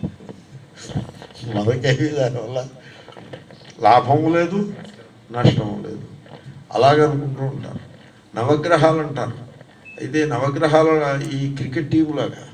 A: మనకేమి దానివల్ల లాభము లేదు నష్టము లేదు అలాగే అనుకుంటూ ఉంటారు నవగ్రహాలు అంటారు అయితే నవగ్రహాల ఈ క్రికెట్ టీములాగా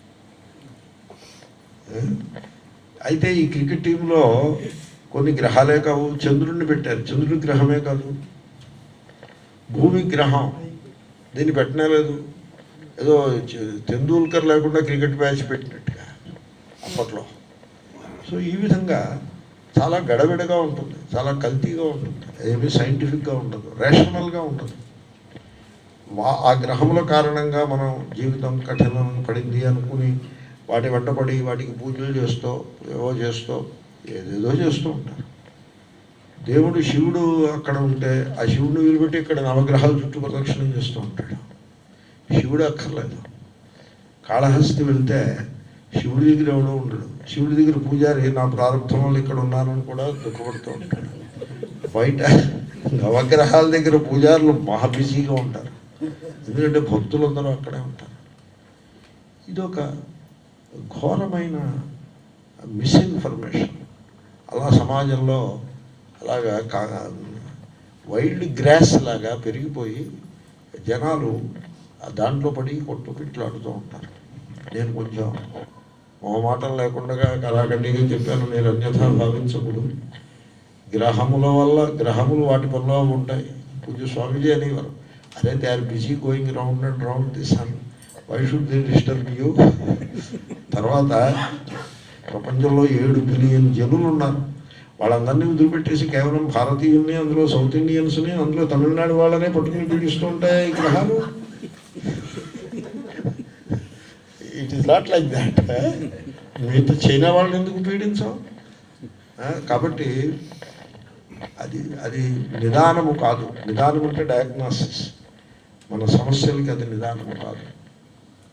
A: ఏ? అయితే ఈ క్రికెట్ టీంలో కొన్ని గ్రహాలే కావు చంద్రుడిని పెట్టారు చంద్రుడి గ్రహమే కాదు భూమి గ్రహం దీన్ని పెట్టనే లేదు ఏదో చ- తెందూల్కర్ లేకుండా క్రికెట్ మ్యాచ్ పెట్టినట్టుగా అప్పట్లో సో ఈ విధంగా చాలా గడబిడగా ఉంటుంది చాలా కల్తీగా ఉంటుంది ఏమీ సైంటిఫిక్గా ఉండదు రేషనల్గా ఉండదు వా ఆ గ్రహముల కారణంగా మనం జీవితం కఠినం పడింది అనుకుని వాటి వెంటపడి వాటికి పూజలు చేస్తూ ఏవో చేస్తూ ఏదేదో చేస్తూ ఉంటారు దేవుడు శివుడు అక్కడ ఉంటే ఆ శివుడిని వదిలిపెట్టి ఇక్కడ నవగ్రహాల చుట్టూ ప్రదక్షిణం చేస్తూ ఉంటాడు శివుడు అక్కర్లేదు కాళహస్తి వెళ్తే శివుడి దగ్గర ఎవడో ఉండడు శివుడి దగ్గర పూజారి నా ప్రారంభం వల్ల ఇక్కడ ఉన్నానని కూడా దుఃఖపడుతూ ఉంటాడు బయట నవగ్రహాల దగ్గర పూజారులు మహా బిజీగా ఉంటారు ఎందుకంటే భక్తులందరూ అక్కడే ఉంటారు ఇదొక ఘోరమైన మిస్ఇన్ఫర్మేషన్ అలా సమాజంలో అలాగా కా వైల్డ్ గ్రాస్ లాగా పెరిగిపోయి జనాలు ఆ దాంట్లో పడి కొట్టు పిట్లాడుతూ ఉంటారు నేను కొంచెం మొహమాటం లేకుండా కళాఖండిగా చెప్పాను నేను అన్యథా భావించకూడదు గ్రహముల వల్ల గ్రహములు వాటి పనిలో ఉంటాయి పూజ స్వామీజీ అనేవారు అరే they are busy going round and round the sun why should they disturb you తర్వాత ప్రపంచంలో ఏడు బిలియన్ జనులు ఉన్నారు వాళ్ళందరినీ వదిలిపెట్టేసి కేవలం భారతీయుల్ని అందులో సౌత్ ఇండియన్స్ని అందులో తమిళనాడు వాళ్ళనే పట్టుకుని పీడిస్తూ ఉంటాయి ఈ గ్రహాలు it is not like that మిగతా చైనా వాళ్ళని ఎందుకు పీడించాం ఆ, కాబట్టి అది అది నిదానము కాదు నిదానం అంటే డయాగ్నాసిస్ మన సమస్యలకి అది నిదానము కాదు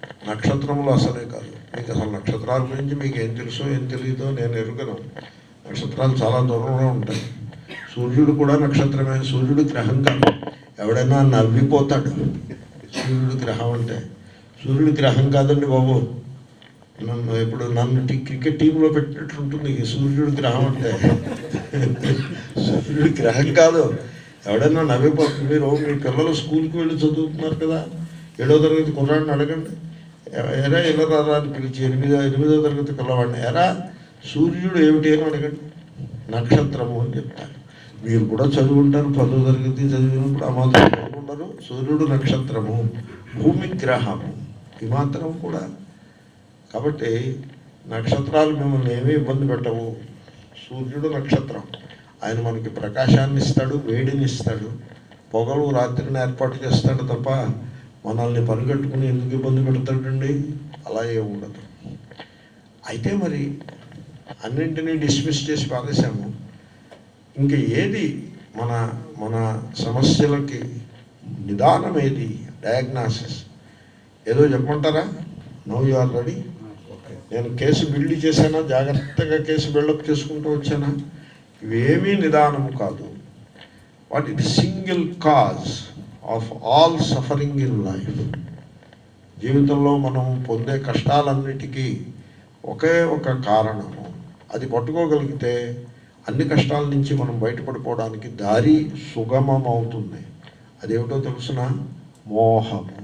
A: నక్షత్రములు అసలే కాదు మీకు అసలు నక్షత్రాల గురించి మీకు ఏం తెలుసో ఏం తెలియదో నేను ఎరుగను నక్షత్రాలు చాలా దూరంలో ఉంటాయి సూర్యుడు కూడా నక్షత్రమే సూర్యుడు గ్రహం కాదు ఎవడైనా నవ్విపోతాడు సూర్యుడు గ్రహం అంటే సూర్యుడు గ్రహం కాదండి బాబు నన్ను ఇప్పుడు నన్ను టి- క్రికెట్ టీంలో పెట్టినట్లుంటుంది ఈ సూర్యుడు గ్రహం అంటే సూర్యుడు గ్రహం కాదు ఎవడైనా నవ్విపోతుంది మీరు మీ పిల్లలు స్కూల్కి వెళ్ళి చదువుతున్నారు కదా ఏడో తరగతి కుర్రాడిని అడగండి ఎ- ఎరా ఇలా రారా అని పిలిచి ఎనిమిదో ఎనిమిదో తరగతి పిల్లవాడిని ఎరా సూర్యుడు ఏమిటి అని అడగండి నక్షత్రము అని చెప్తారు మీరు కూడా చదువుంటారు పదో తరగతి చదివినప్పుడు ఆ మాత్రం చదువుకుంటారు సూర్యుడు నక్షత్రము భూమి గ్రహము ఈ మాత్రం కూడా కాబట్టి నక్షత్రాలు మిమ్మల్ని ఏమీ ఇబ్బంది పెట్టవు సూర్యుడు నక్షత్రం ఆయన మనకి ప్రకాశాన్ని ఇస్తాడు వేడిని ఇస్తాడు పొగలు రాత్రిని ఏర్పాటు చేస్తాడు తప్ప మనల్ని పరిగెట్టుకుని ఎందుకు ఇబ్బంది పెడతాడండి అలా ఏమి ఉండదు అయితే మరి అన్నింటినీ డిస్మిస్ చేసి పారేశాము ఇంకా ఏది మన మన సమస్యలకి నిదానం ఏది డయాగ్నాసిస్ ఏదో చెప్పమంటారా నో యు ఆర్ రెడీ నేను కేసు బిల్డ్ చేశానా జాగ్రత్తగా కేసు బిల్డప్ చేసుకుంటూ వచ్చానా ఇవేమీ నిదానం కాదు what it single cause of all suffering in life జీవితంలో మనం పొందే కష్టాలన్నిటికీ ఒకే ఒక కారణము అది పట్టుకోగలిగితే అన్ని కష్టాల నుంచి మనం బయటపడిపోవడానికి దారి సుగమం అవుతుంది అదేమిటో తెలుసిన మోహము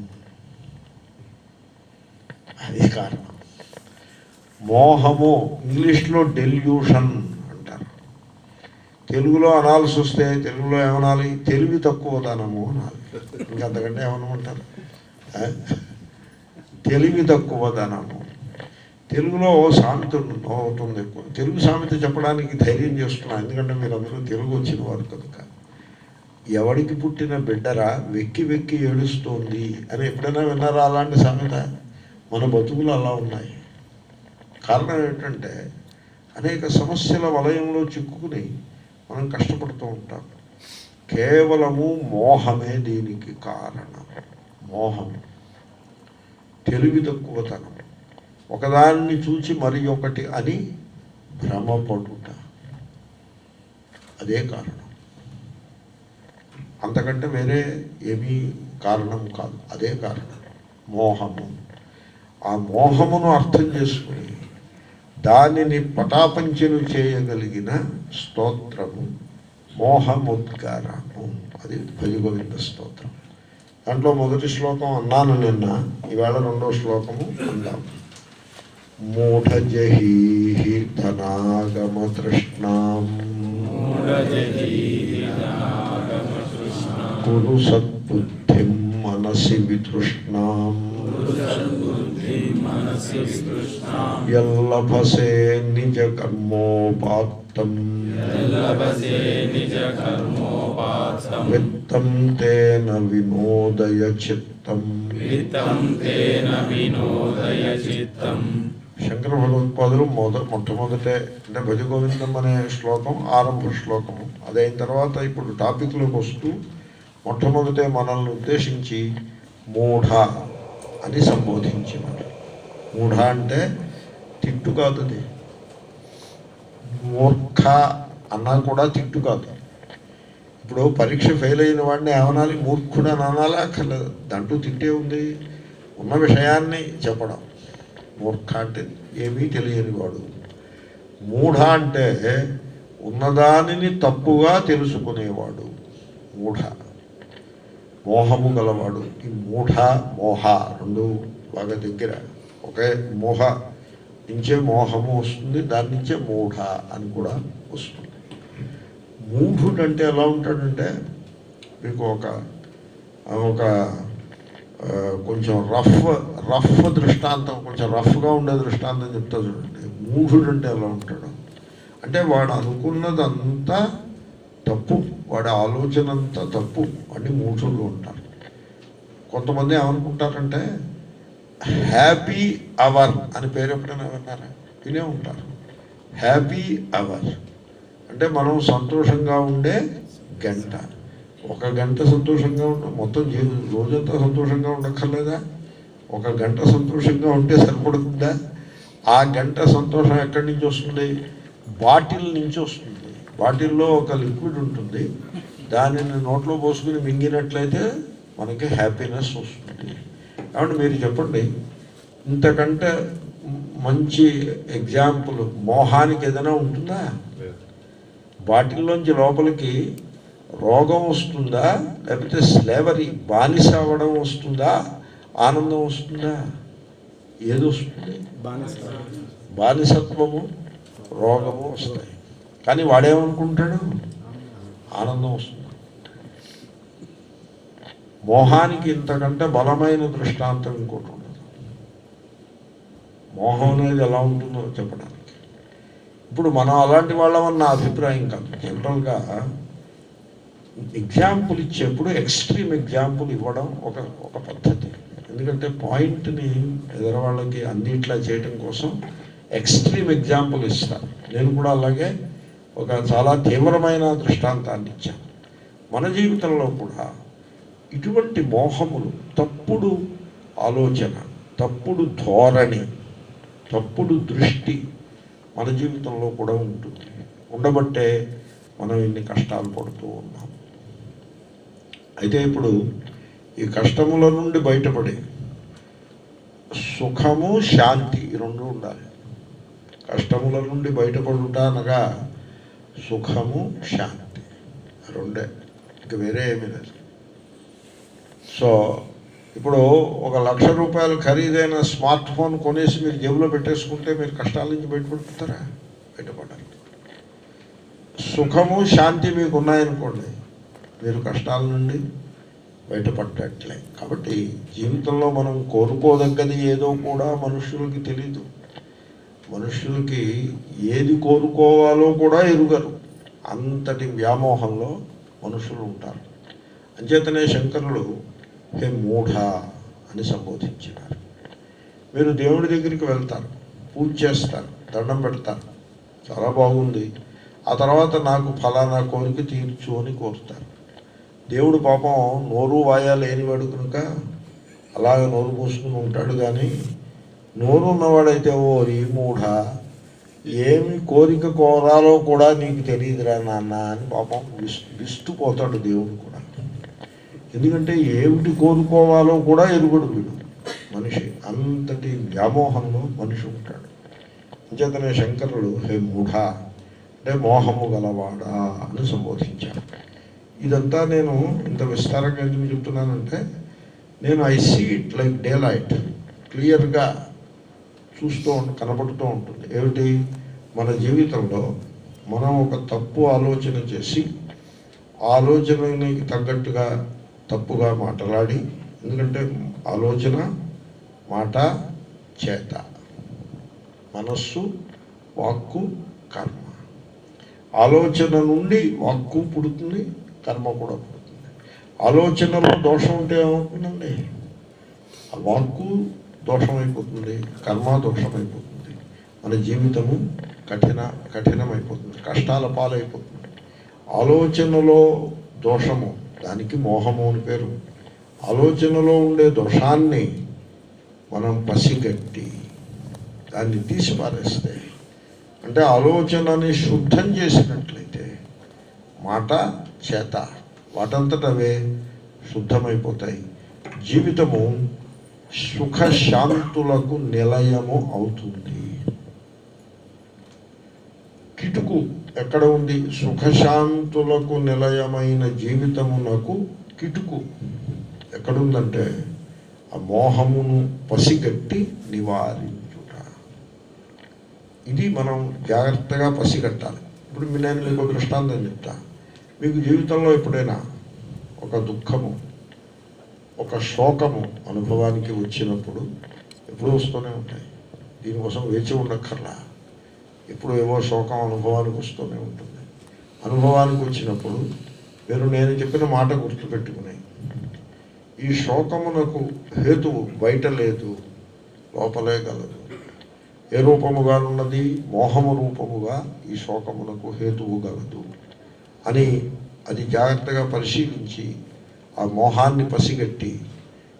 A: అదే కారణం మోహము ఇంగ్లీష్లో డెల్యూషన్ అంటారు తెలుగులో అనాల్సి వస్తే తెలుగులో ఏమనాలి తెలివి తక్కువదనము అనాలి ఇంకంతకంటే ఏమనమంటారు ఆ? తెలివి తక్కువదనము తెలుగులో సామెత అవుతుంది ఎక్కువ తెలుగు సామెత చెప్పడానికి ధైర్యం చేస్తున్నాను ఎందుకంటే మీరు అందరూ తెలుగు వచ్చిన వారు కనుక ఎవడికి పుట్టిన బిడ్డరా వెక్కి వెక్కి ఏడుస్తోంది అని ఎప్పుడైనా విన్నారా అలాంటి సామెత మన బతుకులు అలా ఉన్నాయి కారణం ఏంటంటే అనేక సమస్యల వలయంలో చిక్కుకుని మనం కష్టపడుతూ ఉంటాం కేవలము మోహమే దీనికి కారణం మోహం తెలివి తక్కువతనం ఒకదాన్ని చూచి మరి ఒకటి అని భ్రమపడుట అదే కారణం అంతకంటే వేరే ఏమీ కారణం కాదు అదే కారణం మోహము ఆ మోహమును అర్థం చేసుకుని దానిని పటాపంచలు చేయగలిగిన స్తోత్రము మోహముద్గారము అది భజగోవింద స్తోత్రం దాంట్లో మొదటి శ్లోకం అన్నాను నిన్న ఈవేళ రెండో శ్లోకము అందాం మూఢజహీహి ధనాగమ తృష్ణాం కురు సద్బుద్ధిం మనసి వితృష్ణాం యల్లభసే నిజ కర్మోపాత్తం విత్తం తేన వినోదయ చిత్తం శంకర భగవత్పాదులు మొద మొట్టమొదటే అంటే భజ గోవిందం అనే శ్లోకం ఆరంభ శ్లోకము అదైన తర్వాత ఇప్పుడు టాపిక్లోకి వస్తూ మొట్టమొదటే మనల్ని ఉద్దేశించి మూఢ అని సంబోధించినారు మూఢ అంటే తిట్టు కాదు అది మూర్ఖ అన్నా కూడా తిట్టు కాదు ఇప్పుడు పరీక్ష ఫెయిల్ అయిన వాడిని ఏమనాలి మూర్ఖుడు అని అనాలా అక్కర్లేదు దాంట్లో తిట్టే ఉంది ఉన్న విషయాన్ని చెప్పడం మూర్ఖ అంటే ఏమీ తెలియని వాడు మూఢ అంటే ఉన్నదానిని తప్పుగా తెలుసుకునేవాడు మూఢ మోహము గలవాడు ఈ మూఢ మోహ రెండు బాగా దగ్గర ఒకే మోహ నుంచే మోహము వస్తుంది దాని నుంచే మూఢ అని కూడా వస్తుంది మూఢుడు అంటే ఎలా ఉంటాడంటే మీకు ఒక ఒక ఆ, కొంచెం రఫ్ రఫ్ దృష్టాంతం కొంచెం రఫ్గా ఉండే దృష్టాంతం చెప్తా చూడండి మూఢుడు అంటే ఎలా ఉంటాడు అంటే వాడు అనుకున్నదంతా తప్పు వాడి ఆలోచన అంతా తప్పు వాడిని మూఢుడు ఉంటారు కొంతమంది ఏమనుకుంటారంటే హ్యాపీ అవర్ అని పేరు ఎప్పుడైనా విన్నారా వినే ఉంటారు హ్యాపీ అవర్ అంటే మనం సంతోషంగా ఉండే గంట ఒక గంట సంతోషంగా ఉండ మొత్తం జీవి రోజంతా సంతోషంగా ఉండక్కర్లేదా ఒక గంట సంతోషంగా ఉంటే సరిపడుతుందా ఆ గంట సంతోషం ఎక్కడి నుంచి వస్తుంది బాటిల్ నుంచి వస్తుంది బాటిల్లో ఒక లిక్విడ్ ఉంటుంది దానిని నోట్లో పోసుకుని మింగినట్లయితే మనకి హ్యాపీనెస్ వస్తుంది కాబట్టి మీరు చెప్పండి ఇంతకంటే మంచి ఎగ్జాంపుల్ మోహానికి ఏదైనా ఉంటుందా బాటిల్లోంచి లోపలికి రోగం వస్తుందా లేకపోతే స్లేవరీ బానిస అవ్వడం వస్తుందా ఆనందం వస్తుందా ఏది వస్తుంది బానిసత్వము రోగము వస్తాయి కానీ వాడేమనుకుంటాడు ఆనందం వస్తుంది మోహానికి ఇంతకంటే బలమైన దృష్టాంతం ఇంకోటి ఉండదు మోహం అనేది ఎలా ఉంటుందో చెప్పడానికి ఇప్పుడు మనం అలాంటి వాళ్ళమన్న నా అభిప్రాయం కాదు జనరల్గా ఎగ్జాంపుల్ ఇచ్చేప్పుడు ఎక్స్ట్రీమ్ ఎగ్జాంపుల్ ఇవ్వడం ఒక ఒక పద్ధతి ఎందుకంటే పాయింట్ని ఎదరవాళ్ళకి అందిట్లా చేయడం కోసం ఎక్స్ట్రీమ్ ఎగ్జాంపుల్ ఇస్తాను నేను కూడా అలాగే ఒక చాలా తీవ్రమైన దృష్టాంతాన్ని ఇచ్చాను మన జీవితంలో కూడా ఇటువంటి మోహములు తప్పుడు ఆలోచన తప్పుడు ధోరణి తప్పుడు దృష్టి మన జీవితంలో కూడా ఉంటుంది ఉండబట్టే మనం ఇన్ని కష్టాలు పడుతూ ఉన్నాం అయితే ఇప్పుడు ఈ కష్టముల నుండి బయటపడి సుఖము శాంతి ఈ రెండు ఉండాలి కష్టముల నుండి బయటపడుట అనగా సుఖము శాంతి రెండే ఇంక వేరే ఏమీ లేదు సో ఇప్పుడు ఒక లక్ష రూపాయలు ఖరీదైన స్మార్ట్ ఫోన్ కొనేసి మీరు జేబులో పెట్టేసుకుంటే మీరు కష్టాల నుంచి బయటపడుతారా బయటపడాలి సుఖము శాంతి మీకు ఉన్నాయనుకోండి మీరు కష్టాల నుండి బయటపడ్డట్లే కాబట్టి జీవితంలో మనం కోరుకోదగ్గది ఏదో కూడా మనుషులకి తెలీదు మనుషులకి ఏది కోరుకోవాలో కూడా ఎరుగరు అంతటి వ్యామోహంలో మనుషులు ఉంటారు అంచేతనే శంకరులు హే మూఢ అని సంబోధించినారు మీరు దేవుడి దగ్గరికి వెళ్తారు పూజ చేస్తారు దండం పెడతారు చాలా బాగుంది ఆ తర్వాత నాకు ఫలానా కోరిక తీర్చు అని కోరుతారు దేవుడు పాపం నోరు వాయా లేనివాడు కనుక అలాగ నోరు మూసుకుని ఉంటాడు కానీ నోరు ఉన్నవాడైతే ఓ ఈ మూఢ ఏమి కోరిక కోరాలో కూడా నీకు తెలియదురా నాన్న అని పాపం విస్ విస్తుపోతాడు దేవుడు కూడా ఎందుకంటే ఏమిటి కోరుకోవాలో కూడా ఎరుగుడు వీడు మనిషి అంతటి వ్యామోహంలో మనిషి ఉంటాడు అంచేతనే శంకరుడు హే మూఢ అంటే మోహము గలవాడా అని సంబోధించాడు ఇదంతా నేను ఇంత విస్తారంగా ఎందుకు చెప్తున్నానంటే నేను I see it like daylight క్లియర్గా చూస్తూ ఉంట కనబడుతూ ఉంటుంది ఏమిటి మన జీవితంలో మనం ఒక తప్పు ఆలోచన చేసి ఆ ఆలోచనకి తగ్గట్టుగా తప్పుగా మాట్లాడి ఎందుకంటే ఆలోచన మాట చేత మనస్సు వాక్కు కర్మ ఆలోచన నుండి వాక్కు పుడుతుంది కర్మ కూడా పుడుతుంది ఆలోచనలో దోషం ఉంటే ఏమవుతుందండి ఆ వాక్కు దోషమైపోతుంది కర్మ దోషమైపోతుంది మన జీవితము కఠిన కఠినమైపోతుంది కష్టాల పాలైపోతుంది ఆలోచనలో దోషము దానికి మోహము అని పేరు ఆలోచనలో ఉండే దోషాన్ని మనం పసిగట్టి దాన్ని తీసి పారేస్తే అంటే ఆలోచనని శుద్ధం చేసినట్లయితే మాట చేత వాటంతటవే శుద్ధమైపోతాయి జీవితము సుఖశాంతులకు నిలయము అవుతుంది కిటుకు ఎక్కడ ఉంది సుఖశాంతులకు నిలయమైన జీవితమునకు కిటుకు ఎక్కడుందంటే ఆ మోహమును పసిగట్టి నివారించుట ఇది మనం జాగ్రత్తగా పసిగట్టాలి ఇప్పుడు మీ- నేను మీకు ఒక దృష్టాంతం చెప్తా మీకు జీవితంలో ఎప్పుడైనా ఒక దుఃఖము ఒక శోకము అనుభవానికి వచ్చినప్పుడు ఎప్పుడు వస్తూనే ఉంటాయి దీనికోసం వేచి ఉండక్కర్లా ఎప్పుడు ఏవో శోకం అనుభవానికి వస్తూనే ఉంటుంది అనుభవానికి వచ్చినప్పుడు మీరు నేను చెప్పిన మాట గుర్తుపెట్టుకుని ఈ శోకమునకు హేతువు బయట లేదు లోపలే గలదు ఏ రూపముగా ఉన్నది మోహము రూపముగా ఈ శోకమునకు హేతువు గలదు అని అది జాగ్రత్తగా పరిశీలించి ఆ మోహాన్ని పసిగట్టి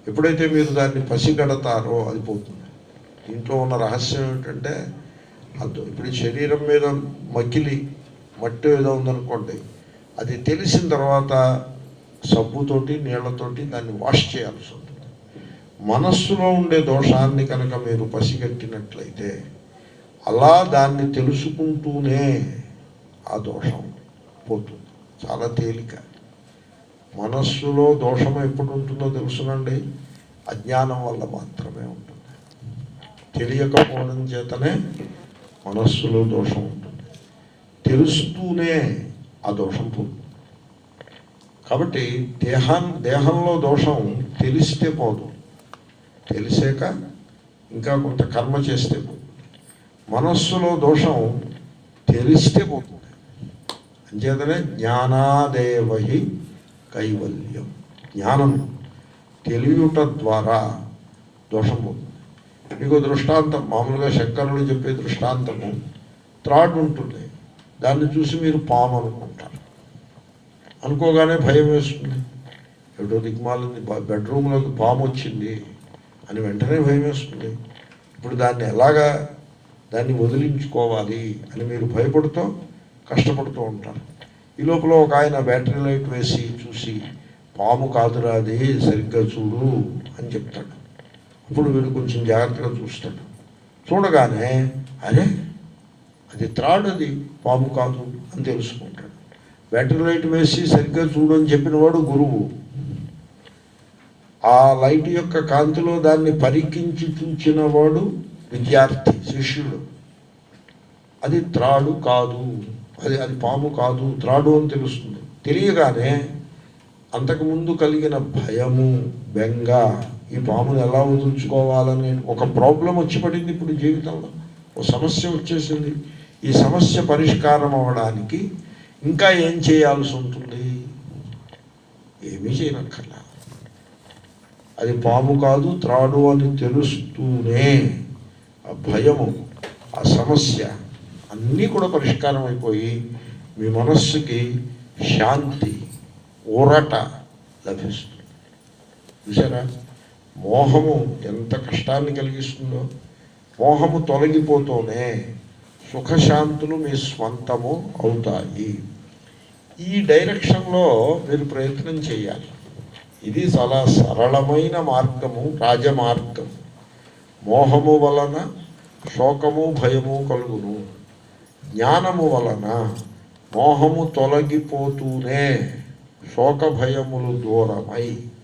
A: ఎప్పుడైతే మీరు దాన్ని పసిగడతారో అది పోతుంది దీంట్లో ఉన్న రహస్యం ఏమిటంటే అది ఇప్పుడు ఈ శరీరం మీద మకిలి మట్టి ఏదో ఉందనుకోండి అది తెలిసిన తర్వాత సబ్బుతోటి నీళ్లతోటి దాన్ని వాష్ చేయాల్సి ఉంటుంది మనస్సులో ఉండే దోషాన్ని కనుక మీరు పసిగట్టినట్లయితే అలా దాన్ని తెలుసుకుంటూనే ఆ దోషం పోతుంది చాలా తేలిక మనస్సులో దోషం ఎప్పుడు ఉంటుందో తెలుసునండి అజ్ఞానం వల్ల మాత్రమే ఉంటుంది తెలియకపోవడం చేతనే మనస్సులో దోషం ఉంటుంది తెలుస్తూనే ఆ దోషం పోతుంది కాబట్టి దేహాన్ దేహంలో దోషం తెలిస్తే పోదు తెలిసాక ఇంకా కొంత కర్మ చేస్తే పోతుంది మనస్సులో దోషం తెలిస్తే పోతుంది అంచేతనే జ్ఞానాదేవహి కైవల్యం జ్ఞానం తెలియట ద్వారా దోషం పోతుంది మీకు దృష్టాంతం మామూలుగా శంకరులు చెప్పే దృష్టాంతము త్రాడ్ ఉంటుంది దాన్ని చూసి మీరు పాము అనుకుంటారు అనుకోగానే భయం వేస్తుంది ఎటో దిగ్మాలింది బెడ్రూమ్లోకి పాము వచ్చింది అని వెంటనే భయం వేస్తుంది ఇప్పుడు దాన్ని ఎలాగా దాన్ని వదిలించుకోవాలి అని మీరు భయపడుతూ కష్టపడుతూ ఉంటారు ఈ లోపల ఒక ఆయన బ్యాటరీ లైట్ వేసి చూసి పాము కాదురా అది సరిగ్గా చూడు అని చెప్తాడు అప్పుడు వీడు కొంచెం జాగ్రత్తగా చూస్తాడు చూడగానే అరే అది త్రాడు అది పాము కాదు అని తెలుసుకుంటాడు బ్యాటరీ లైట్ వేసి సరిగ్గా చూడు అని చెప్పినవాడు గురువు ఆ లైట్ యొక్క కాంతిలో దాన్ని పరికించి చూచిన వాడు విద్యార్థి శిష్యుడు అది త్రాడు కాదు అది అది పాము కాదు త్రాడు అని తెలుస్తుంది తెలియగానే అంతకుముందు కలిగిన భయము బెంగ ఈ పామును ఎలా వదులుచుకోవాలని ఒక ప్రాబ్లం వచ్చి పడింది ఇప్పుడు జీవితంలో ఒక సమస్య వచ్చేసింది ఈ సమస్య పరిష్కారం అవ్వడానికి ఇంకా ఏం చేయాల్సి ఉంటుంది ఏమీ చేయనక్కర్లా అది పాము కాదు త్రాడు అని తెలుస్తూనే ఆ భయము ఆ సమస్య అన్నీ కూడా పరిష్కారం అయిపోయి మీ మనస్సుకి శాంతి ఊరట లభిస్తుంది చూసారా మోహము ఎంత కష్టాన్ని కలిగిస్తుందో మోహము తొలగిపోతూనే సుఖశాంతులు మీ స్వంతము అవుతాయి ఈ డైరెక్షన్లో మీరు ప్రయత్నం చేయాలి ఇది చాలా సరళమైన మార్గము రాజమార్గము మోహము వలన శోకము భయము కలుగును జ్ఞానము వలన మోహము తొలగిపోతూనే శోక భయములు దూరమై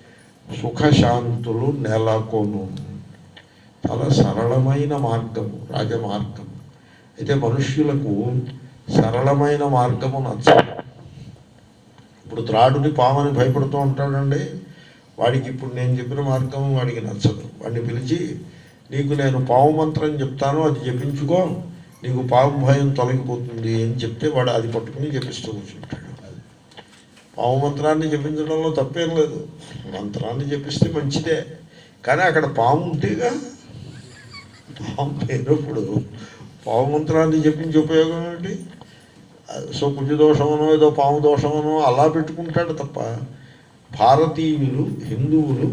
A: సుఖశాంతులు నెలకొను చాలా సరళమైన మార్గము రాజమార్గము అయితే మనుష్యులకు సరళమైన మార్గము నచ్చదు ఇప్పుడు త్రాడుని పామని భయపడుతూ ఉంటాడండి వాడికి ఇప్పుడు నేను చెప్పిన మార్గం వాడికి నచ్చదు వాడిని పిలిచి నీకు నేను పాము మంత్రం చెప్తాను అది జపించుకో నీకు పాము భయం తొలగిపోతుంది అని చెప్తే వాడు అది పట్టుకుని జపిస్తూ కూర్చుంటాడు పాము మంత్రాన్ని జపించడంలో తప్పేం లేదు మంత్రాన్ని జపిస్తే మంచిదే కానీ అక్కడ పాము ఉంటేగా పాము లేనప్పుడు పాము మంత్రాన్ని జపించే ఉపయోగం ఏంటి సో కుజ దోషమనో ఏదో పాము దోషమనో అలా పెట్టుకుంటాడు తప్ప భారతీయులు హిందువులు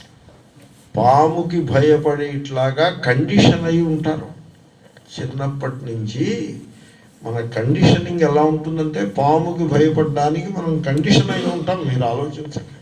A: పాముకి భయపడేట్లాగా కండిషన్ అయి ఉంటారు చిన్నప్పటి నుంచి మన కండిషనింగ్ ఎలా ఉంటుందంటే పాముకి భయపడడానికి మనం కండిషన్ అయి ఉంటాం మీరు ఆలోచించండి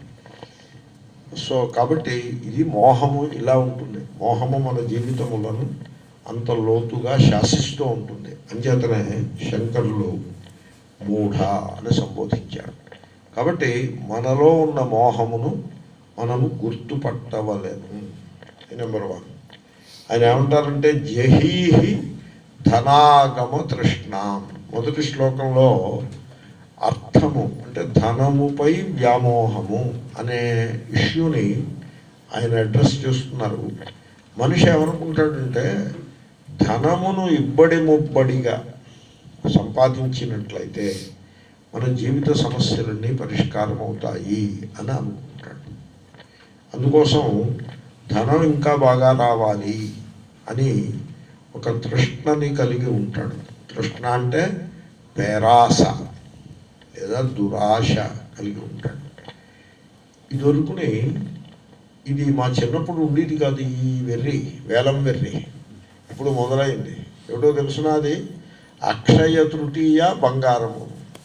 A: సో కాబట్టి ఇది మోహము ఇలా ఉంటుంది మోహము మన జీవితములను అంత లోతుగా శాసిస్తూ ఉంటుంది అంచేతనే శంకరులు మూఢ అని సంబోధించారు కాబట్టి మనలో ఉన్న మోహమును మనము గుర్తుపట్టవలేము నెంబర్ వన్ ఆయన ఏమంటారంటే జహీహి ధనాగమ తృష్ణాం మొదటి శ్లోకంలో అర్థము అంటే ధనముపై వ్యామోహము అనే ఇష్యూని ఆయన అడ్రస్ చేస్తున్నారు మనిషి ఏమనుకుంటాడంటే ధనమును ఇబ్బడి ముబ్బడిగా సంపాదించినట్లయితే మన జీవిత సమస్యలన్నీ పరిష్కారం అవుతాయి అని అనుకుంటాడు అందుకోసం ధనం ఇంకా బాగా రావాలి అని ఒక తృష్ణని కలిగి ఉంటాడు తృష్ణ అంటే పేరాస లేదా దురాశ కలిగి ఉంటాడు ఇది వరకుని ఇది మా చిన్నప్పుడు ఉండేది కాదు ఈ వెర్రి వేలం వెర్రి ఇప్పుడు మొదలైంది ఏమిటో తెలుసునా అది అక్షయ తృతీయ బంగారము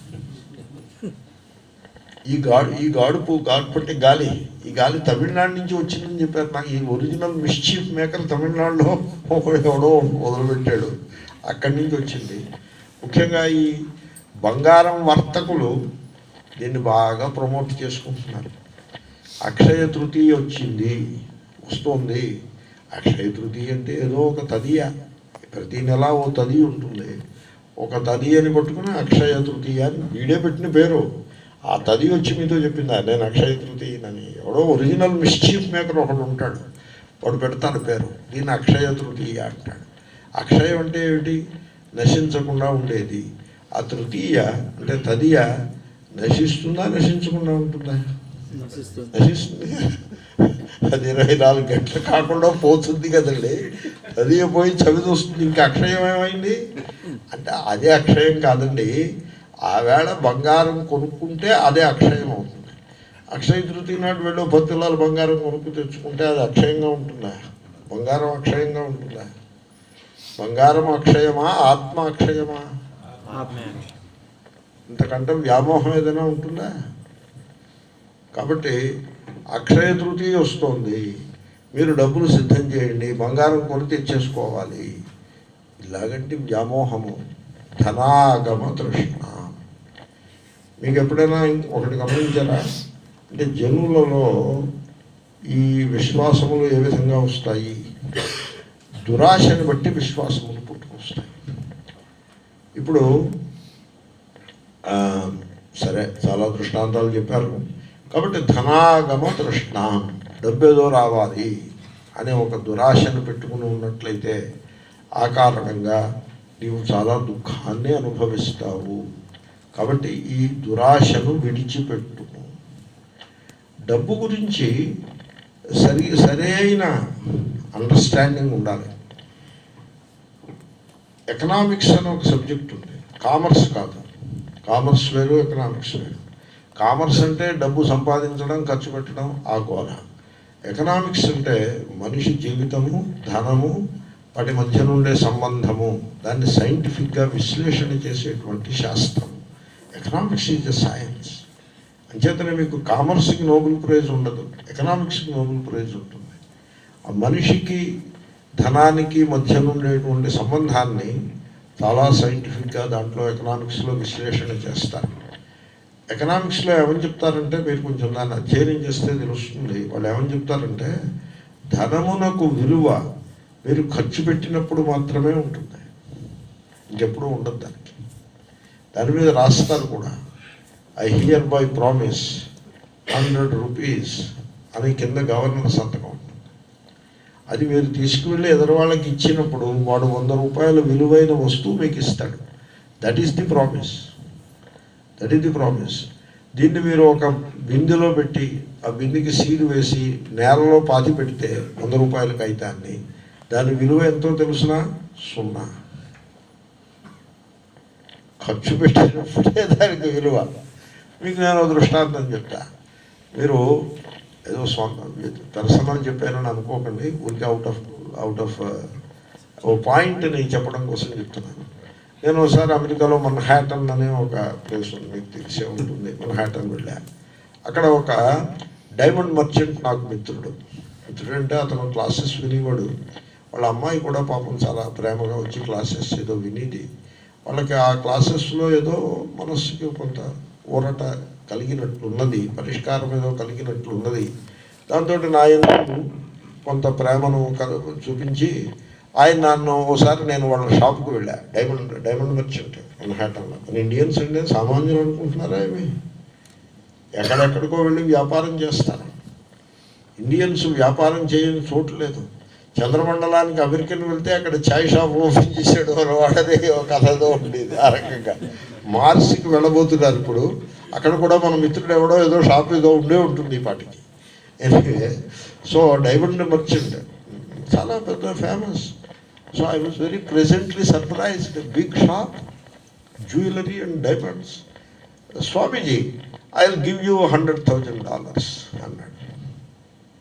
A: ఈ గాడు ఈ గాడుపు గాడుపట్టి గాలి ఈ గాలి తమిళనాడు నుంచి వచ్చిందని చెప్పారు నాకు ఈ ఒరిజినల్ మిస్చీఫ్ మేకర్ తమిళనాడులో ఒకడు ఎవడో మొదలుపెట్టాడు అక్కడి నుంచి వచ్చింది ముఖ్యంగా ఈ బంగారం వర్తకులు దీన్ని బాగా ప్రమోట్ చేసుకుంటున్నారు అక్షయ తృతీయ వచ్చింది వస్తుంది అక్షయ తృతీయ అంటే ఏదో ఒక తదియ ప్రతి నెల ఓ తది ఉంటుంది ఒక తది అని పట్టుకుని అక్షయ తృతీయ అని వీడే పెట్టిన పేరు ఆ తది వచ్చి మీతో చెప్పిందా నేను అక్షయ తృతీయనని ఎవడో ఒరిజినల్ మిస్చీఫ్ మేకర్ ఒకడు ఉంటాడు వాడు పెడతాడు పేరు దీన్ని అక్షయ తృతీయ అంటాడు అక్షయం అంటే ఏమిటి నశించకుండా ఉండేది ఆ తృతీయ అంటే తదియ నశిస్తుందా నశించకుండా ఉంటుందా నశిస్తుంది అది ఇరవై నాలుగు గంటలు కాకుండా పోతుంది కదండి అది పోయి చవి చూస్తుంది ఇంకా అక్షయం ఏమైంది అంటే అదే అక్షయం కాదండి ఆ వేళ బంగారం కొనుక్కుంటే అదే అక్షయం అవుతుంది అక్షయ తృతీయ నాడు వెళ్ళి పది తులాలు బంగారం కొనుక్కు తెచ్చుకుంటే అది అక్షయంగా ఉంటుందా బంగారం అక్షయంగా ఉంటుందా బంగారం అక్షయమా ఆత్మ అక్షయమా ఇంతకంటే వ్యామోహం ఏదైనా ఉంటుందా కాబట్టి అక్షయ తృతీయ వస్తుంది మీరు డబ్బులు సిద్ధం చేయండి బంగారం కొని తెచ్చేసుకోవాలి ఇలాగంటి వ్యామోహము ధనాగమ తృష్ణ మీకు ఎప్పుడైనా ఒకటి గమనించారా అంటే జనులలో ఈ విశ్వాసములు ఏ విధంగా వస్తాయి దురాశని బట్టి విశ్వాసములు పుట్టుకొస్తాయి ఇప్పుడు ఆ, సరే చాలా దృష్టాంతాలు చెప్పారు కాబట్టి ధనాగమ తృష్ణ డబ్బేదో రావాలి అనే ఒక దురాశను పెట్టుకుని ఉన్నట్లయితే ఆ కారణంగా నీవు చాలా దుఃఖాన్ని అనుభవిస్తావు కాబట్టి ఈ దురాశను విడిచిపెట్టుము డబ్బు గురించి సరి సరైన అండర్స్టాండింగ్ ఉండాలి ఎకనామిక్స్ అనే ఒక సబ్జెక్ట్ ఉంది కామర్స్ కాదు కామర్స్ వేరు ఎకనామిక్స్ వేరు కామర్స్ అంటే డబ్బు సంపాదించడం ఖర్చు పెట్టడం ఆ గోల ఎకనామిక్స్ అంటే మనిషి జీవితము ధనము వాటి మధ్య ఉండే సంబంధము దాన్ని సైంటిఫిక్గా విశ్లేషణ చేసేటువంటి శాస్త్రం ఎకనామిక్స్ ఈజ్ ఎ సైన్స్ అంచేతనే మీకు కామర్స్కి నోబెల్ ప్రైజ్ ఉండదు ఎకనామిక్స్కి నోబెల్ ప్రైజ్ ఉంటుంది ఆ మనిషికి ధనానికి మధ్య ఉండేటువంటి సంబంధాన్ని చాలా సైంటిఫిక్గా దాంట్లో ఎకనామిక్స్లో విశ్లేషణ చేస్తారు ఎకనామిక్స్లో ఏమని చెప్తారంటే మీరు కొంచెం దాన్ని అధ్యయనం చేస్తే తెలుస్తుంది వాళ్ళు ఏమని చెప్తారంటే ధనమునకు విలువ మీరు ఖర్చు పెట్టినప్పుడు మాత్రమే ఉంటుంది ఇంకెప్పుడు ఉండదు దానికి దాని మీద రాస్తారు కూడా I hereby promise hundred rupees అని కింద గవర్నర్ సంతకం ఉంటుంది అది మీరు తీసుకువెళ్ళి ఎదురు వాళ్ళకి ఇచ్చినప్పుడు వాడు వంద రూపాయల విలువైన వస్తువు మీకు ఇస్తాడు that is the promise that is the promise దీన్ని మీరు ఒక బిందెలో పెట్టి ఆ బిందెకి సీలు వేసి నేలలో పాతి పెడితే వంద రూపాయల కాగితాన్ని దాని విలువ ఎంతో తెలుసునా సున్నా ఖర్చు పెట్టినప్పుడే దానికి విలువ మీకు నేను ఒక దృష్టాంతం చెప్తా మీరు ఏదో సొంత పర్సనల్ చెప్పానని అనుకోకండి ఊరికి అవుట్ ఆఫ్ అవుట్ ఆఫ్ ఓ పాయింట్ నేను చెప్పడం కోసం చెప్తున్నాను నేను ఒకసారి అమెరికాలో మన్హాటన్ అనే ఒక ప్లేస్ ఉంది మీకు తెలిసే ఉంటుంది మన్హాటన్ వెళ్ళా అక్కడ ఒక డైమండ్ మర్చెంట్ నాకు మిత్రుడు మిత్రుడు అంటే అతను క్లాసెస్ వినేవాడు వాళ్ళ అమ్మాయి కూడా పాపం చాలా ప్రేమగా వచ్చి క్లాసెస్ ఏదో వినేది వాళ్ళకి ఆ క్లాసెస్లో ఏదో మనస్సుకి కొంత ఊరట కలిగినట్లున్నది పరిష్కారం ఏదో కలిగినట్లున్నది దాంతో నా ఎందుకు కొంత ప్రేమను కల- చూపించి ఆయన నన్ను ఒకసారి నేను వాళ్ళ షాప్కి వెళ్ళా డైమండ్ డైమండ్ మర్చెంట్ మన్హాటన్లో మన ఇండియన్స్ అంటే సామాన్యులు అనుకుంటున్నారా ఏమి ఎక్కడెక్కడికో వెళ్ళి వ్యాపారం చేస్తారు ఇండియన్స్ వ్యాపారం చేయని చోటు లేదు చంద్రమండలానికి అమెరికన్ వెళ్తే అక్కడ ఛాయ్ షాప్ ఓపెన్ చేసాడు అని వాడదే ఒక కథతో ఉండేది ఆ రకంగా మార్స్కి వెళ్ళబోతున్నారు ఇప్పుడు అక్కడ కూడా మన మిత్రుడు ఎవడో ఏదో షాప్ ఏదో ఉండే ఉంటుంది ఈ పాటికి ఎనివే సో డైమండ్ మర్చెంట్ చాలా పెద్ద famous so I was very presently surprised big shop jewellery and diamonds Swamiji I will give you hundred thousand dollars అన్నాడు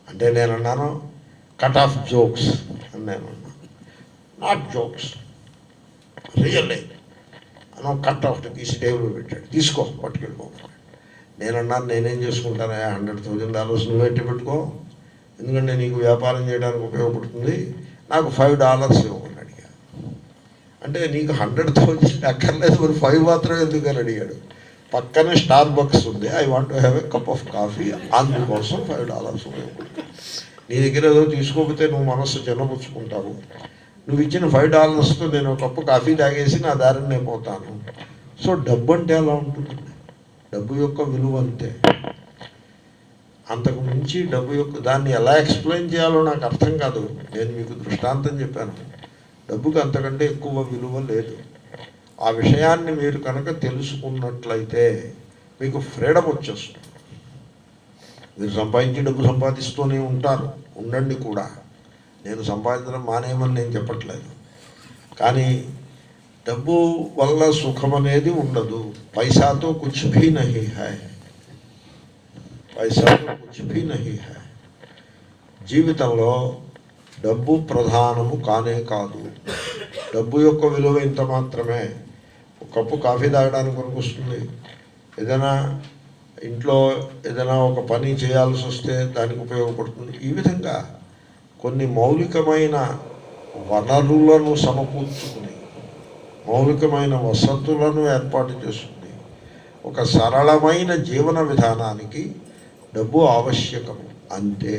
A: అంటే నేను అన్నాను కట్ ఆఫ్ జోక్స్ అని నేను అన్నాను నాట్ జోక్స్ రియల్లీ అనో కట్ ఆఫ్ తీసి టేబుల్ పెట్టాడు తీసుకో పట్టుకెళ్ళిపోమన్నాడు నేను అన్నాను నేనేం చేసుకుంటానా హండ్రెడ్ థౌజండ్ డాలర్స్ నువ్వెట్టి పెట్టుకో ఎందుకంటే నీకు వ్యాపారం చేయడానికి ఉపయోగపడుతుంది నాకు ఫైవ్ డాలర్స్ ఇవ్వమని అడిగా అంటే నీకు హండ్రెడ్ థౌజండ్ అక్కర్లేదు మరి ఫైవ్ మాత్రం ఎందుకని అడిగాడు పక్కనే స్టార్ బక్స్ ఉంది I want have a cup of coffee అందుకోసం ఫైవ్ డాలర్స్ ఉపయోగపడుతుంది నీ దగ్గర ఏదో తీసుకోకపోతే నువ్వు మనస్సు చిన్నపుచ్చుకుంటావు నువ్వు ఇచ్చిన ఫైవ్ డాలర్స్తో నేను ఒక కప్పు కాఫీ తాగేసి నా దారిని నేను పోతాను సో డబ్బు అంటే అలా ఉంటుంది డబ్బు యొక్క విలువ అంతే అంతకు మించి డబ్బు యొక్క దాన్ని ఎలా ఎక్స్ప్లెయిన్ చేయాలో నాకు అర్థం కాదు నేను మీకు దృష్టాంతం చెప్పాను డబ్బుకి అంతకంటే ఎక్కువ విలువ లేదు ఆ విషయాన్ని మీరు కనుక తెలుసుకున్నట్లయితే మీకు ఫ్రీడమ్ వచ్చేస్తుంది మీరు సంపాదించి డబ్బు సంపాదిస్తూనే ఉంటారు ఉండండి కూడా నేను సంపాదించడం మానేయమని నేను చెప్పట్లేదు కానీ డబ్బు వల్ల సుఖం అనేది ఉండదు పైసాతో కుచ్ భీ నహీ హై పైసాతో కుచ్ భీ నహీ హై జీవితంలో డబ్బు ప్రధానము కానే కాదు డబ్బు యొక్క విలువ ఇంత మాత్రమే ఒక కప్పు కాఫీ తాగడానికి కొనుకొస్తుంది ఏదైనా ఇంట్లో ఏదైనా ఒక పని చేయాల్సి వస్తే దానికి ఉపయోగపడుతుంది ఈ విధంగా కొన్ని మౌలికమైన వనరులను సమకూర్చుకుని మౌలికమైన వసతులను ఏర్పాటు చేస్తుంది ఒక సరళమైన జీవన విధానానికి డబ్బు ఆవశ్యకము అంతే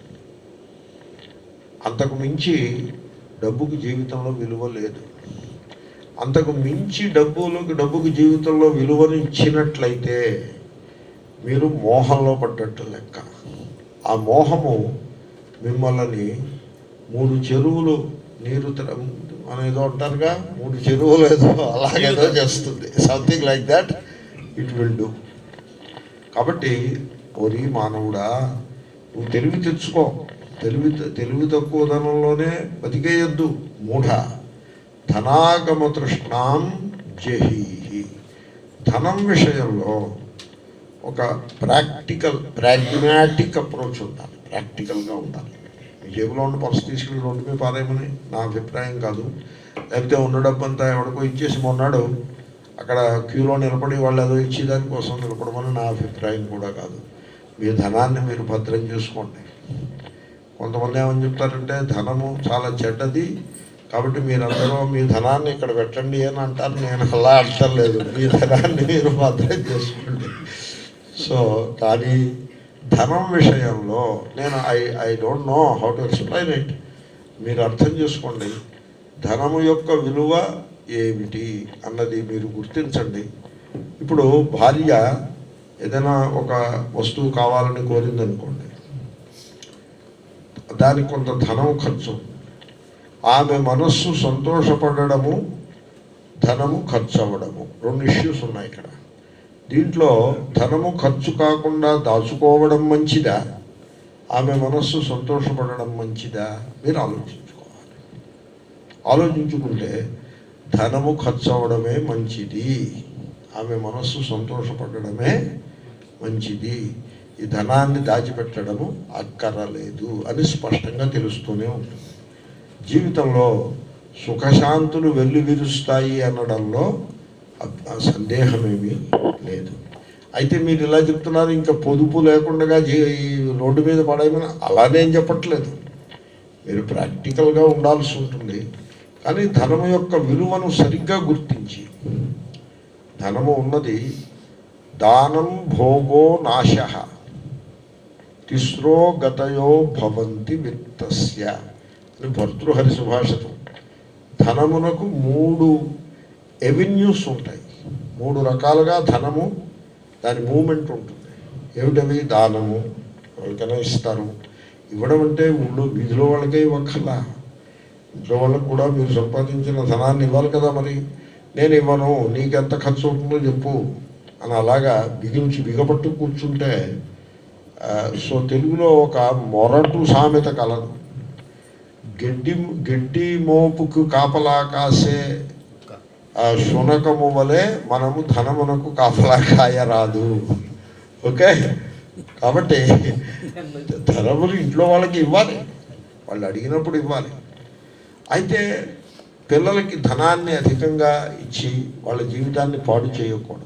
A: అంతకు మించి డబ్బుకి జీవితంలో విలువ లేదు అంతకు మించి డబ్బులకు డబ్బుకి జీవితంలో విలువను ఇచ్చినట్లయితే మీరు మోహంలో పడ్డట్టు లెక్క ఆ మోహము మిమ్మల్ని మూడు చెరువులు నీరు తిర- మనం ఏదో అంటారుగా మూడు చెరువులు ఏదో అలాగేదో చేస్తుంది something like that it will do కాబట్టి ఓరి మానవుడా నువ్వు తెలివి తెచ్చుకో తెలివి తెలివి తక్కువ ధనంలోనే బతికేయద్దు మూఢ ధనాగమ తృష్ణాం జహీహి ధనం విషయంలో ఒక ప్రాక్టికల్ ప్రాగ్మాటిక్ అప్రోచ్ ఉండాలి ప్రాక్టికల్గా ఉండాలి మీ జేబులో ఉన్న పర్సు తీసుకెళ్ళి రోడ్డు మీద పారేయమని నా అభిప్రాయం కాదు లేకపోతే ఉన్న డబ్బంతా ఎవడికో ఇచ్చేసి మొన్నాడు అక్కడ క్యూలో నిలబడి వాళ్ళు ఏదో ఇచ్చేదాని కోసం నిలబడమని నా అభిప్రాయం కూడా కాదు మీ ధనాన్ని మీరు భద్రం చేసుకోండి కొంతమంది ఏమని చెప్తారంటే ధనము చాలా చెడ్డది కాబట్టి మీరందరూ మీ ధనాన్ని ఇక్కడ పెట్టండి అని అంటారు నేను అలా అంటలేదు మీ ధనాన్ని మీరు భద్రం చేసుకోండి సో కానీ ధనం విషయంలో నేను I I don't know how to explain it మీరు అర్థం చేసుకోండి ధనము యొక్క విలువ ఏమిటి అన్నది మీరు గుర్తించండి ఇప్పుడు భార్య ఏదైనా ఒక వస్తువు కావాలని కోరిందనుకోండి దానికి కొంత ధనం ఖర్చు ఆమె మనస్సు సంతోషపడము ధనము ఖర్చు అవ్వడము రెండు ఇష్యూస్ ఉన్నాయి ఇక్కడ దీంట్లో ధనము ఖర్చు కాకుండా దాచుకోవడం మంచిదా ఆమె మనస్సు సంతోషపడడం మంచిదా మీరు ఆలోచించుకోవాలి ఆలోచించుకుంటే ధనము ఖర్చు అవ్వడమే మంచిది ఆమె మనస్సు సంతోషపడడమే మంచిది ఈ ధనాన్ని దాచిపెట్టడము అక్కరలేదు అని స్పష్టంగా తెలుస్తూనే ఉంటుంది జీవితంలో సుఖశాంతులు వెల్లు విరుస్తాయి అనడంలో అబ్- ఆ సందేహమేమీ లేదు అయితే మీరు ఇలా చెప్తున్నారు ఇంకా పొదుపు లేకుండా జీ- ఈ రోడ్డు మీద పడేయమని అలానేం చెప్పట్లేదు మీరు ప్రాక్టికల్గా ఉండాల్సి ఉంటుంది కానీ ధనము యొక్క విలువను సరిగ్గా గుర్తించి ధనము ఉన్నది దానం భోగో నాశ తిస్రో గతయో భవంతి విత్తస్య అని భర్తృహరి సుభాషితం ధనమునకు మూడు ఎవెన్యూస్ ఉంటాయి మూడు రకాలుగా ధనము దాని మూమెంట్ ఉంటుంది ఏమిటవి దానము ఎవరికైనా ఇస్తారు ఇవ్వడం అంటే ఊళ్ళో వీధిలో వాళ్ళకే ఇవ్వక్కర్లా ఇంట్లో వాళ్ళకు కూడా మీరు సంపాదించిన ధనాన్ని ఇవ్వాలి కదా మరి నేను ఇవ్వను నీకు ఎంత ఖర్చు అవుతుందో చెప్పు అని అలాగా బిగించి బిగపట్టు కూర్చుంటే ఆ, సో తెలుగులో ఒక మొరటు సామెత కలదు గడ్డి గడ్డి మోపుకు కాపలా కాసే ఆ శునకము వలె మనము ధనమునకు కాపలా కాయరాదు ఓకే కాబట్టి ధనములు ఇంట్లో వాళ్ళకి ఇవ్వాలి వాళ్ళు అడిగినప్పుడు ఇవ్వాలి అయితే పిల్లలకి ధనాన్ని అధికంగా ఇచ్చి వాళ్ళ జీవితాన్ని పాడు చేయకూడదు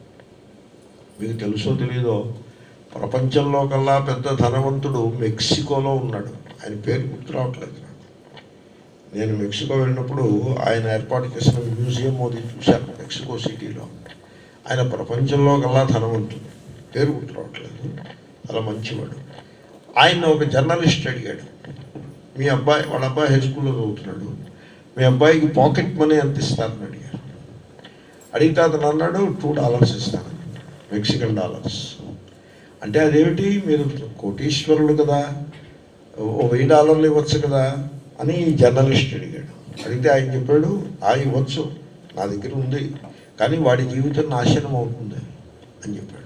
A: మీకు తెలుసో తెలీదో ప్రపంచంలో కల్లా పెద్ద ధనవంతుడు మెక్సికోలో ఉన్నాడు ఆయన పేరు గుర్తు రావట్లేదు నాకు నేను మెక్సికో వెళ్ళినప్పుడు ఆయన ఏర్పాటు చేసిన మ్యూజియం అది చూశాను మెక్సికో సిటీలో ఆయన ప్రపంచంలో కల్లా ధనవంతుడు పేరు గుర్తు రావట్లేదు చాలా మంచివాడు ఆయన ఒక జర్నలిస్ట్ అడిగాడు మీ అబ్బాయి వాళ్ళ అబ్బాయి హై స్కూల్లో చదువుతున్నాడు మీ అబ్బాయికి పాకెట్ మనీ ఎంత ఇస్తారని అడిగారు అడిగితే అతను అన్నాడు టూ డాలర్స్ ఇస్తాను మెక్సికన్ డాలర్స్ అంటే అదేమిటి మీరు కోటీశ్వరులు కదా ఓ వెయ్యి డాలర్లు ఇవ్వచ్చు కదా అని ఈ జర్నలిస్ట్ అడిగాడు అడిగితే ఆయన చెప్పాడు ఆ ఇవ్వచ్చు నా దగ్గర ఉంది కానీ వాడి జీవితం నాశనం అవుతుంది అని చెప్పాడు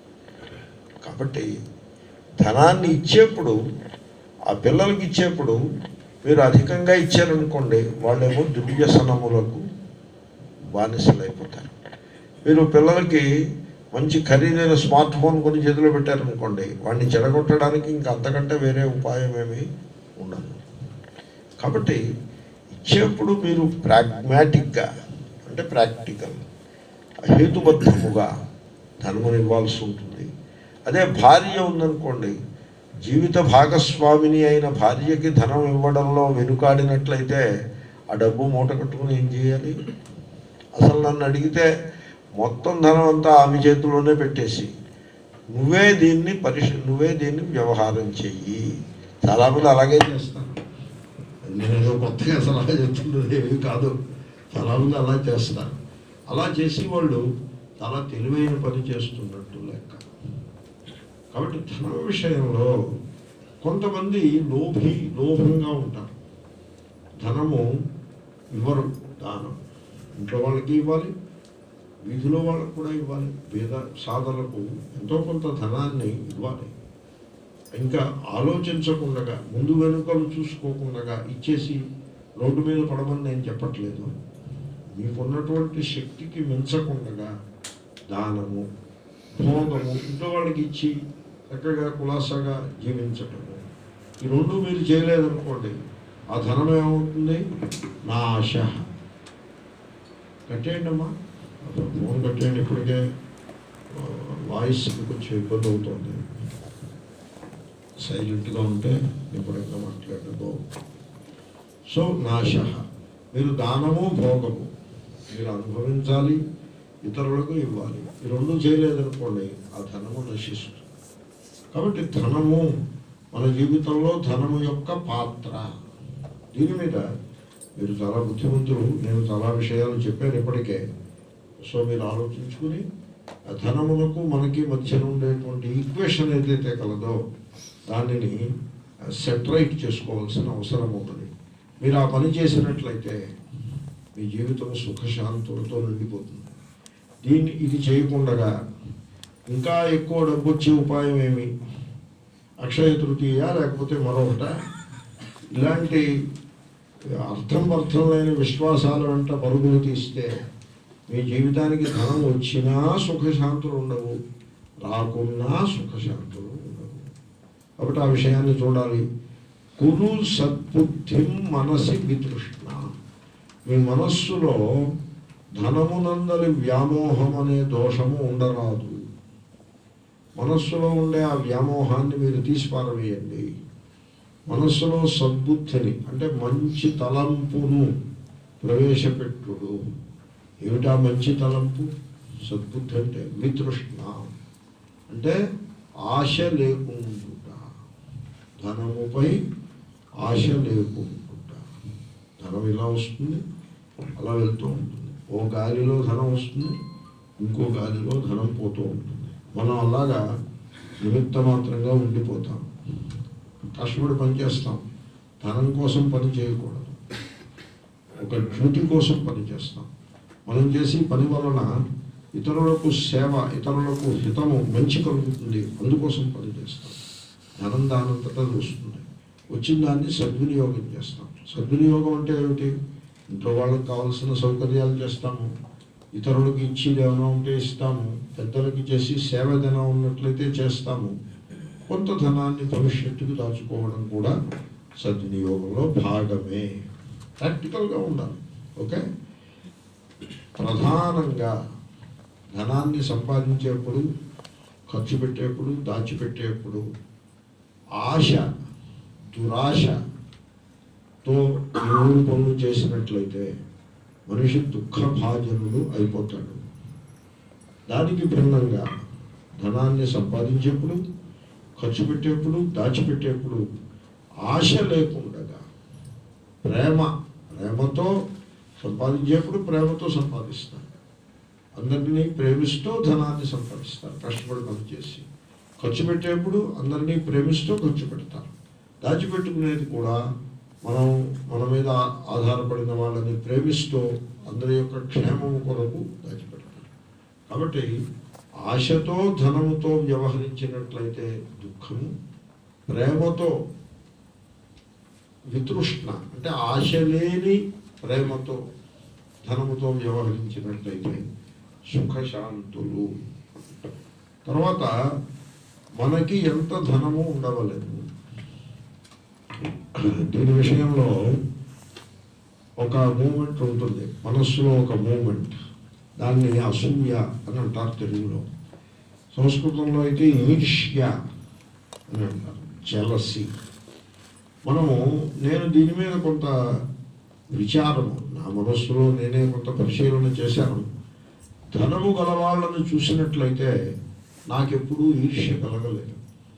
A: కాబట్టి ధనాన్ని ఇచ్చేప్పుడు ఆ పిల్లలకి ఇచ్చేప్పుడు మీరు అధికంగా ఇచ్చారనుకోండి వాళ్ళేమో దుర్వ్యసనములకు బానిసలైపోతారు మీరు పిల్లలకి మంచి ఖరీదైన స్మార్ట్ ఫోన్ కొని చేతిలో పెట్టారనుకోండి వాడిని చెడగొట్టడానికి ఇంకా అంతకంటే వేరే ఉపాయం ఏమీ ఉండదు కాబట్టి ఇచ్చేప్పుడు మీరు ప్రాగ్మాటిక్గా అంటే ప్రాక్టికల్ హేతుబద్ధముగా ధనమును ఇవ్వాల్సి ఉంటుంది అదే భార్య ఉందనుకోండి జీవిత భాగస్వామిని అయిన భార్యకి ధనం ఇవ్వడంలో వెనుకాడినట్లయితే ఆ డబ్బు మూట కట్టుకుని ఏం చేయాలి అసలు నన్ను అడిగితే మొత్తం ధనం అంతా ఆమె చేతిలోనే పెట్టేసి నువ్వే దీన్ని పరిశ నువ్వే దీన్ని వ్యవహారం చెయ్యి చాలామంది అలాగే చేస్తారు నేను ఏదో కొత్తగా సలహా చెప్తున్నది ఏమీ కాదు చాలామంది అలా చేస్తారు అలా చేసి వాళ్ళు చాలా తెలివైన పని చేస్తున్నట్టు లెక్క కాబట్టి ధనం విషయంలో కొంతమంది లోభి లోభంగా ఉంటారు ధనము ఇవ్వరు దానం ఇంట్లో వాళ్ళకి ఇవ్వాలి వీధిలో వాళ్ళకు కూడా ఇవ్వాలి పేద సాధనకు ఎంతో కొంత ధనాన్ని ఇవ్వాలి ఇంకా ఆలోచించకుండా ముందు వెనుకలు చూసుకోకుండా ఇచ్చేసి రోడ్డు మీద పడమని నేను చెప్పట్లేదు మీకున్నటువంటి శక్తికి మించకుండా దానము భోగము ఇంట్లో వాళ్ళకి ఇచ్చి చక్కగా కులాసాగా జీవించటము ఈ రెండు మీరు చేయలేదనుకోండి ఆ ధనం ఏమవుతుంది నాశ కట్టేయండి అమ్మా అసలు ఫోన్ కట్టేయండి ఇప్పటికే ఆ, వాయిస్కి కొంచెం ఇబ్బంది అవుతుంది సైలెంట్గా ఉంటే ఎప్పుడైనా మాట్లాడడం బాగుంటుంది సో నాశ మీరు దానము భోగము మీరు అనుభవించాలి ఇతరులకు ఇవ్వాలి ఈ రెండు చేయలేదనుకోండి ఆ ధనము నశిస్తుంది కాబట్టి ధనము మన జీవితంలో ధనము యొక్క పాత్ర దీని మీద మీరు చాలా బుద్ధిమంతులు నేను చాలా విషయాలు చెప్పాను ఇప్పటికే సో మీరు ఆలోచించుకుని ఆ ధనమునకు మనకి మధ్యన ఉండేటువంటి ఈక్వేషన్ ఏదైతే కలదో దానిని సెటరైట్ చేసుకోవాల్సిన అవసరం ఉన్నది మీరు ఆ పని చేసినట్లయితే మీ జీవితం సుఖశాంతులతో నిండిపోతుంది దీన్ని ఇది చేయకుండా ఇంకా ఎక్కువ డబ్బు వచ్చే ఉపాయం ఏమి అక్షయ తృతీయ లేకపోతే మరొకట ఇలాంటి అర్థం అర్థం లేని విశ్వాసాల వెంట పరుగులు తీస్తే మీ జీవితానికి ధనం వచ్చినా సుఖశాంతులు ఉండవు రాకున్నా సుఖశాంతులు ఉండవు కాబట్టి ఆ విషయాన్ని చూడాలి కురు సద్బుద్ధిం మనసి వితృష్ణ మీ మనస్సులో ధనమునందలి వ్యామోహం అనే దోషము ఉండరాదు మనస్సులో ఉండే ఆ వ్యామోహాన్ని మీరు తీసి పారవేయండి మనస్సులో సద్బుద్ధిని అంటే మంచి తలంపును ప్రవేశపెట్టుడు ఏమిటా మంచి తలంపు సద్బుద్ధి అంటే వితృష్ణ అంటే ఆశ లేకుండా ధనముపై ఆశ లేకుండా ధనం ఇలా వస్తుంది అలా వెళ్తూ ఉంటుంది ఓ గాలిలో ధనం వస్తుంది ఇంకో గాలిలో ధనం పోతూ ఉంటుంది మనం అలాగా నిమిత్త మాత్రంగా ఉండిపోతాం కష్టపడి పని చేస్తాం ధనం కోసం పని చేయకూడదు ఒక డ్యూటీ కోసం పని చేస్తాం మనం చేసి పని వలన ఇతరులకు సేవ ఇతరులకు హితము మంచి కలుగుతుంది అందుకోసం పని చేస్తాం ధనం దానంతటా వస్తుంది వచ్చిన దాన్ని సద్వినియోగం చేస్తాం సద్వినియోగం అంటే ఏమిటి ఇంట్లో వాళ్ళకి కావాల్సిన సౌకర్యాలు చేస్తాము ఇతరులకు ఇచ్చేది ఏమైనా ఉంటే ఇస్తాము పెద్దలకి చేసి సేవ ఏదైనా ఉన్నట్లయితే చేస్తాము కొంత ధనాన్ని భవిష్యత్తుకు దాచుకోవడం కూడా సద్వినియోగంలో భాగమే ప్రాక్టికల్గా ఉండాలి ఓకే ప్రధానంగా ధనాన్ని సంపాదించేప్పుడు ఖర్చు పెట్టేప్పుడు దాచిపెట్టేప్పుడు ఆశ దురాశతో ఏడు పనులు చేసినట్లయితే మనిషి దుఃఖభాజనుడు అయిపోతాడు దానికి భిన్నంగా ధనాన్ని సంపాదించేప్పుడు ఖర్చు పెట్టేప్పుడు దాచిపెట్టేప్పుడు ఆశ లేకుండగా ప్రేమ ప్రేమతో సంపాదించేప్పుడు ప్రేమతో సంపాదిస్తారు అందరినీ ప్రేమిస్తూ ధనాన్ని సంపాదిస్తారు కష్టపడి పని చేసి ఖర్చు పెట్టేప్పుడు అందరినీ ప్రేమిస్తూ ఖర్చు పెడతారు దాచిపెట్టుకునేది కూడా మనం మన మీద ఆ- ఆధారపడిన వాళ్ళని ప్రేమిస్తూ అందరి యొక్క క్షేమం కొరకు దాచిపెడతారు కాబట్టి ఆశతో ధనముతో వ్యవహరించినట్లయితే దుఃఖము ప్రేమతో వితృష్ణ అంటే ఆశ లేని ప్రేమతో ధనముతో వ్యవహరించినట్లయితే సుఖశాంతులు తర్వాత మనకి ఎంత ధనము ఉండవలేదు దీని విషయంలో ఒక మూమెంట్ ఉంటుంది మనస్సులో ఒక మూమెంట్ దాన్ని అసూయ అని అంటారు తెలుగులో సంస్కృతంలో అయితే ఈర్ష్య అని అంటారు జలసి మనము నేను దీని మీద కొంత విచారము నా మనస్సులో నేనే కొంత పరిశీలన చేశాను ధనము గలవాళ్ళను చూసినట్లయితే నాకెప్పుడూ ఈర్ష్య కలగలేదు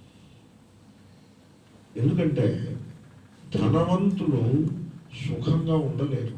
A: ఎందుకంటే ధనవంతులు సుఖంగా ఉండలేరు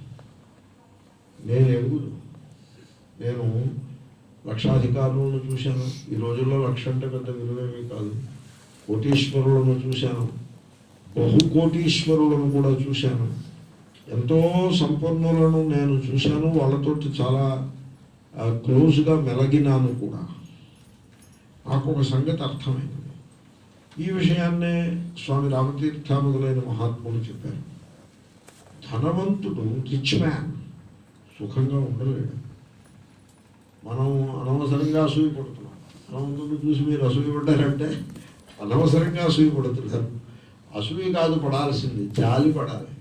A: నేను ఎరుగుదు నేను లక్షాధికారులను చూశాను ఈ రోజుల్లో లక్ష అంటే పెద్ద విలువేమీ కాదు కోటీశ్వరులను చూశాను బహుకోటీశ్వరులను కూడా చూశాను ఎంతో సంపన్నులను నేను చూశాను వాళ్ళతోటి చాలా ఆ, క్లోజ్గా మెలగినాను కూడా నాకు ఒక సంగతి అర్థమైంది ఈ విషయాన్నే స్వామి రామతీర్థ మొదలైన మహాత్ములు చెప్పారు ధనవంతుడు రిచ్ మ్యాన్ సుఖంగా ఉండలేడు మనం అనవసరంగా అసూయ పడుతున్నాం ధనవంతుడు చూసి మీరు అసూయ పడ్డారంటే అనవసరంగా అసూయ పడుతున్నారు అసూయ కాదు పడాల్సింది జాలి పడాలి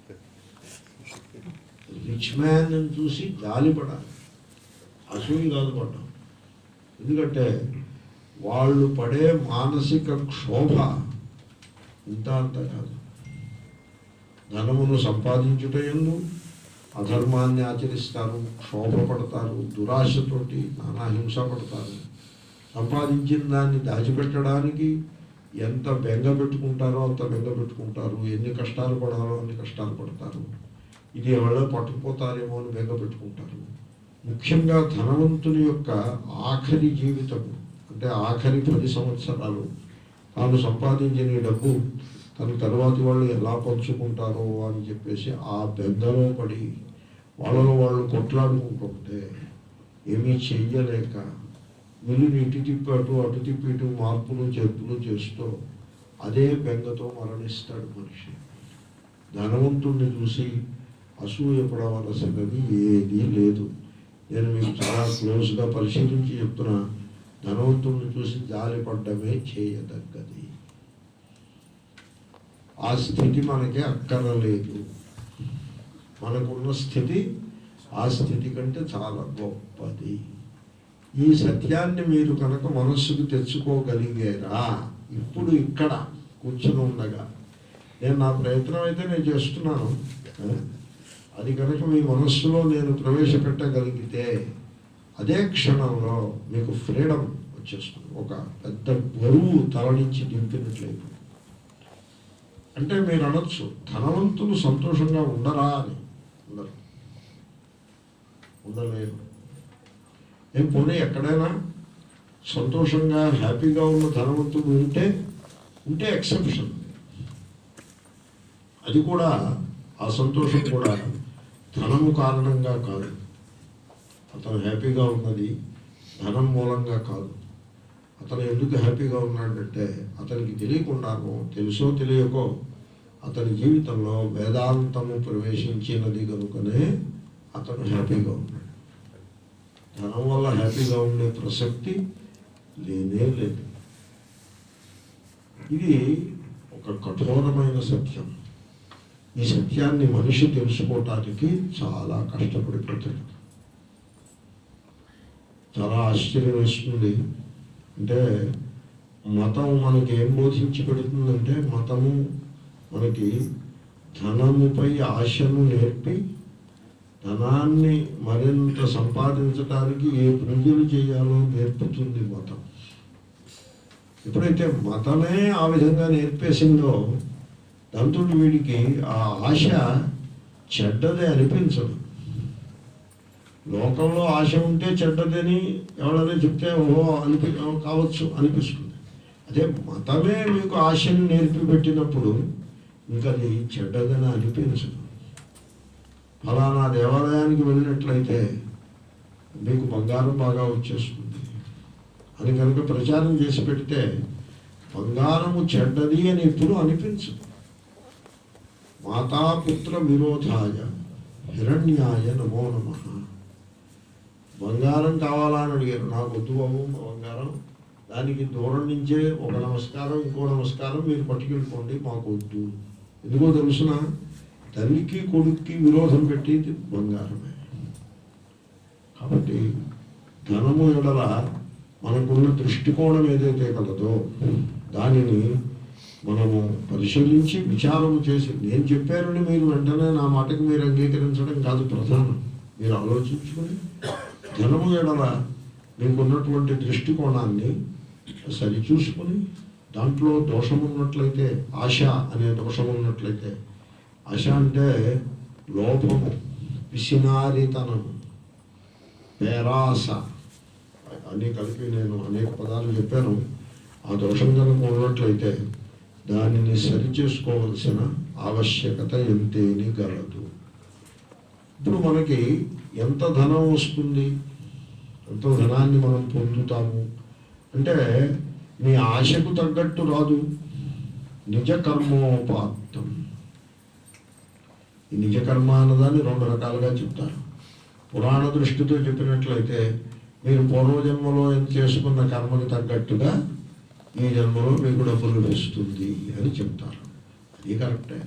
A: రిచ్ మ్యాన్ చూసి జాలి పడాలి అసూయ కాదు పడ్డాం ఎందుకంటే వాళ్ళు పడే మానసిక క్షోభ ఇంత అంత కాదు ధనమును సంపాదించుట ఎందు అధర్మాన్ని ఆచరిస్తారు క్షోభ పడతారు దురాశతోటి నానా హింస పడతారు సంపాదించిన దాన్ని దాచిపెట్టడానికి ఎంత బెంగ పెట్టుకుంటారో అంత బెంగ పెట్టుకుంటారు ఎన్ని కష్టాలు పడాలో అన్ని కష్టాలు పడతారు ఇది ఎవరో పట్టుకుపోతారేమో అని బెంగ పెట్టుకుంటారు ముఖ్యంగా ధనవంతుని యొక్క ఆఖరి జీవితం అంటే ఆఖరి పది సంవత్సరాలు తాను సంపాదించిన ఈ డబ్బు తన తర్వాతి వాళ్ళు ఎలా పంచుకుంటారో అని చెప్పేసి ఆ బెంగలో పడి వాళ్ళలో వాళ్ళు కొట్లాడుకుంటుంటే ఏమీ చెయ్యలేక మిల్లుని ఇటు తిప్పి అటు అటు తిప్పి ఇటు మార్పులు చేర్పులు చేస్తూ అదే బెంగతో మరణిస్తాడు మనిషి ధనవంతుణ్ణి చూసి అసూయపడవలసినది ఏదీ లేదు నేను మీకు చాలా క్లోజ్గా పరిశీలించి చెప్తున్నా ధనవంతుణ్ణి చూసి జాలి పడ్డమే చేయదగ్గది ఆ స్థితి మనకి అక్కరలేదు మనకున్న స్థితి ఆ స్థితి కంటే చాలా గొప్పది ఈ సత్యాన్ని మీరు కనుక మనస్సుకు తెచ్చుకోగలిగారా ఇప్పుడు ఇక్కడ కూర్చుని ఉండగా నేను నా ప్రయత్నం అయితే నేను చేస్తున్నాను ఆ? అది కనుక మీ మనస్సులో నేను ప్రవేశపెట్టగలిగితే అదే క్షణంలో మీకు ఫ్రీడమ్ వచ్చేస్తుంది ఒక పెద్ద బరువు తల నుంచి దింపినట్లయితే అంటే మీరు అనొచ్చు ధనవంతులు సంతోషంగా ఉండరా అని ఉండరు ఉండలేరు ఏం పోనీ ఎక్కడైనా సంతోషంగా హ్యాపీగా ఉన్న ధనవంతుడు ఉంటే ఉంటే ఎక్సెప్షన్ అది కూడా ఆ సంతోషం కూడా ధనము కారణంగా కాదు అతను హ్యాపీగా ఉన్నది ధనం మూలంగా కాదు అతను ఎందుకు హ్యాపీగా ఉన్నాడంటే అతనికి తెలియకుండానో తెలుసో తెలియకో అతని జీవితంలో వేదాంతము ప్రవేశించినది కనుకనే అతను హ్యాపీగా ఉన్నాడు ధనం వల్ల హ్యాపీగా ఉండే ప్రసక్తి లేనే లేదు ఇది ఒక కఠోరమైన సత్యం ఈ సత్యాన్ని మనిషి తెలుసుకోవటానికి చాలా కష్టపడిపోతాడు చాలా ఆశ్చర్యం వేస్తుంది అంటే మతం మనకి ఏం బోధించి పెడుతుందంటే మతము మనకి ధనముపై ఆశను నేర్పి ధనాన్ని మరింత సంపాదించడానికి ఏ పూజలు చేయాలో నేర్పుతుంది మతం ఎప్పుడైతే మతమే ఆ విధంగా నేర్పేసిందో దాంతో వీడికి ఆ ఆశ చెడ్డదే అనిపించదు లోకంలో ఆశ ఉంటే చెడ్డదని ఎవరైనా చెప్తే ఓహో అనిపి కావచ్చు అనిపిస్తుంది అదే మతమే మీకు ఆశను నేర్పి పెట్టినప్పుడు ఇంకా అది చెడ్డదని అనిపించదు ఫలానా దేవాలయానికి వెళ్ళినట్లయితే మీకు బంగారం బాగా వచ్చేస్తుంది అని కనుక ప్రచారం చేసి పెడితే బంగారము చెడ్డది అని ఎప్పుడు అనిపించదు మాతాపుత్ర విరోధాయ హిరణ్యాయ నమో నమ బంగారం కావాలా అని అడిగారు నాకు వద్దు బాబు మా బంగారం దానికి దూరం నుంచే ఒక నమస్కారం ఇంకో నమస్కారం మీరు పట్టుకెళ్ళిపోండి మాకు వద్దు ఎందుకో తెలుసిన తల్లికి కొడుక్కి విరోధం పెట్టేది బంగారమే కాబట్టి ధనము ఎడల మనకున్న దృష్టికోణం ఏదైతే కలదో దానిని మనము పరిశీలించి విచారము చేసి నేను చెప్పానని మీరు వెంటనే నా మాటకి మీరు అంగీకరించడం కాదు ప్రధానం మీరు ఆలోచించుకొని ధనము ఎడల మీకున్నటువంటి దృష్టికోణాన్ని సరిచూసుకొని దాంట్లో దోషం ఉన్నట్లయితే ఆశ అనే దోషం ఉన్నట్లయితే ఆశ అంటే లోపము పిసినారితనము పేరాస అన్నీ కలిపి నేను అనేక పదాలు చెప్పాను ఆ దోషం కనుక ఉన్నట్లయితే దానిని సరిచేసుకోవలసిన ఆవశ్యకత ఎంతేని గలదు ఇప్పుడు మనకి ఎంత ధనం వస్తుంది ఎంత ధనాన్ని మనం పొందుతాము అంటే మీ ఆశకు తగ్గట్టు రాదు నిజ కర్మోపాత్తం ఈ నిజ కర్మ అన్నదాన్ని రెండు రకాలుగా చెప్తారు పురాణ దృష్టితో చెప్పినట్లయితే మీరు పూర్వజన్మలో ఎంత చేసుకున్న కర్మకి తగ్గట్టుగా ఈ జన్మలో మీకు డబ్బులు లభిస్తుంది అని చెప్తారు అది కరెక్టే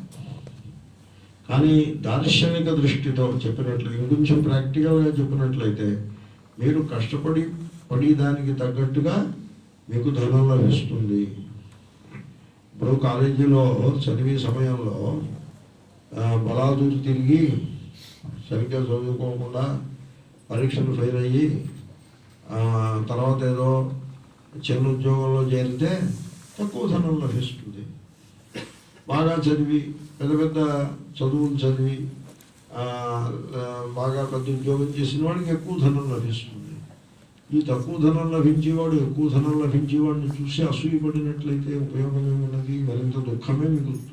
A: కానీ దార్శనిక దృష్టితో చెప్పినట్లు ఇంకొంచెం ప్రాక్టికల్గా చెప్పినట్లయితే మీరు కష్టపడి పడి దానికి తగ్గట్టుగా మీకు ధనం లభిస్తుంది ఇప్పుడు కాలేజీలో చదివే సమయంలో ఆ, బలాదూరు తిరిగి సరిగ్గా చదువుకోకుండా పరీక్షలు ఫెయిల్ అయ్యి ఆ, తర్వాత ఏదో చిన్న ఉద్యోగంలో చేరితే తక్కువ ధనం లభిస్తుంది బాగా చదివి పెద్ద పెద్ద చదువులు చదివి ఆ, ఆ, బాగా పెద్ద ఉద్యోగం చేసిన వాడికి ఎక్కువ ధనం లభిస్తుంది ఈ తక్కువ ధనం లభించేవాడు ఎక్కువ ధనం లభించేవాడిని చూసి అసూయపడినట్లయితే ఉపయోగం ఏమున్నది మరింత దుఃఖమే మిగులుతుంది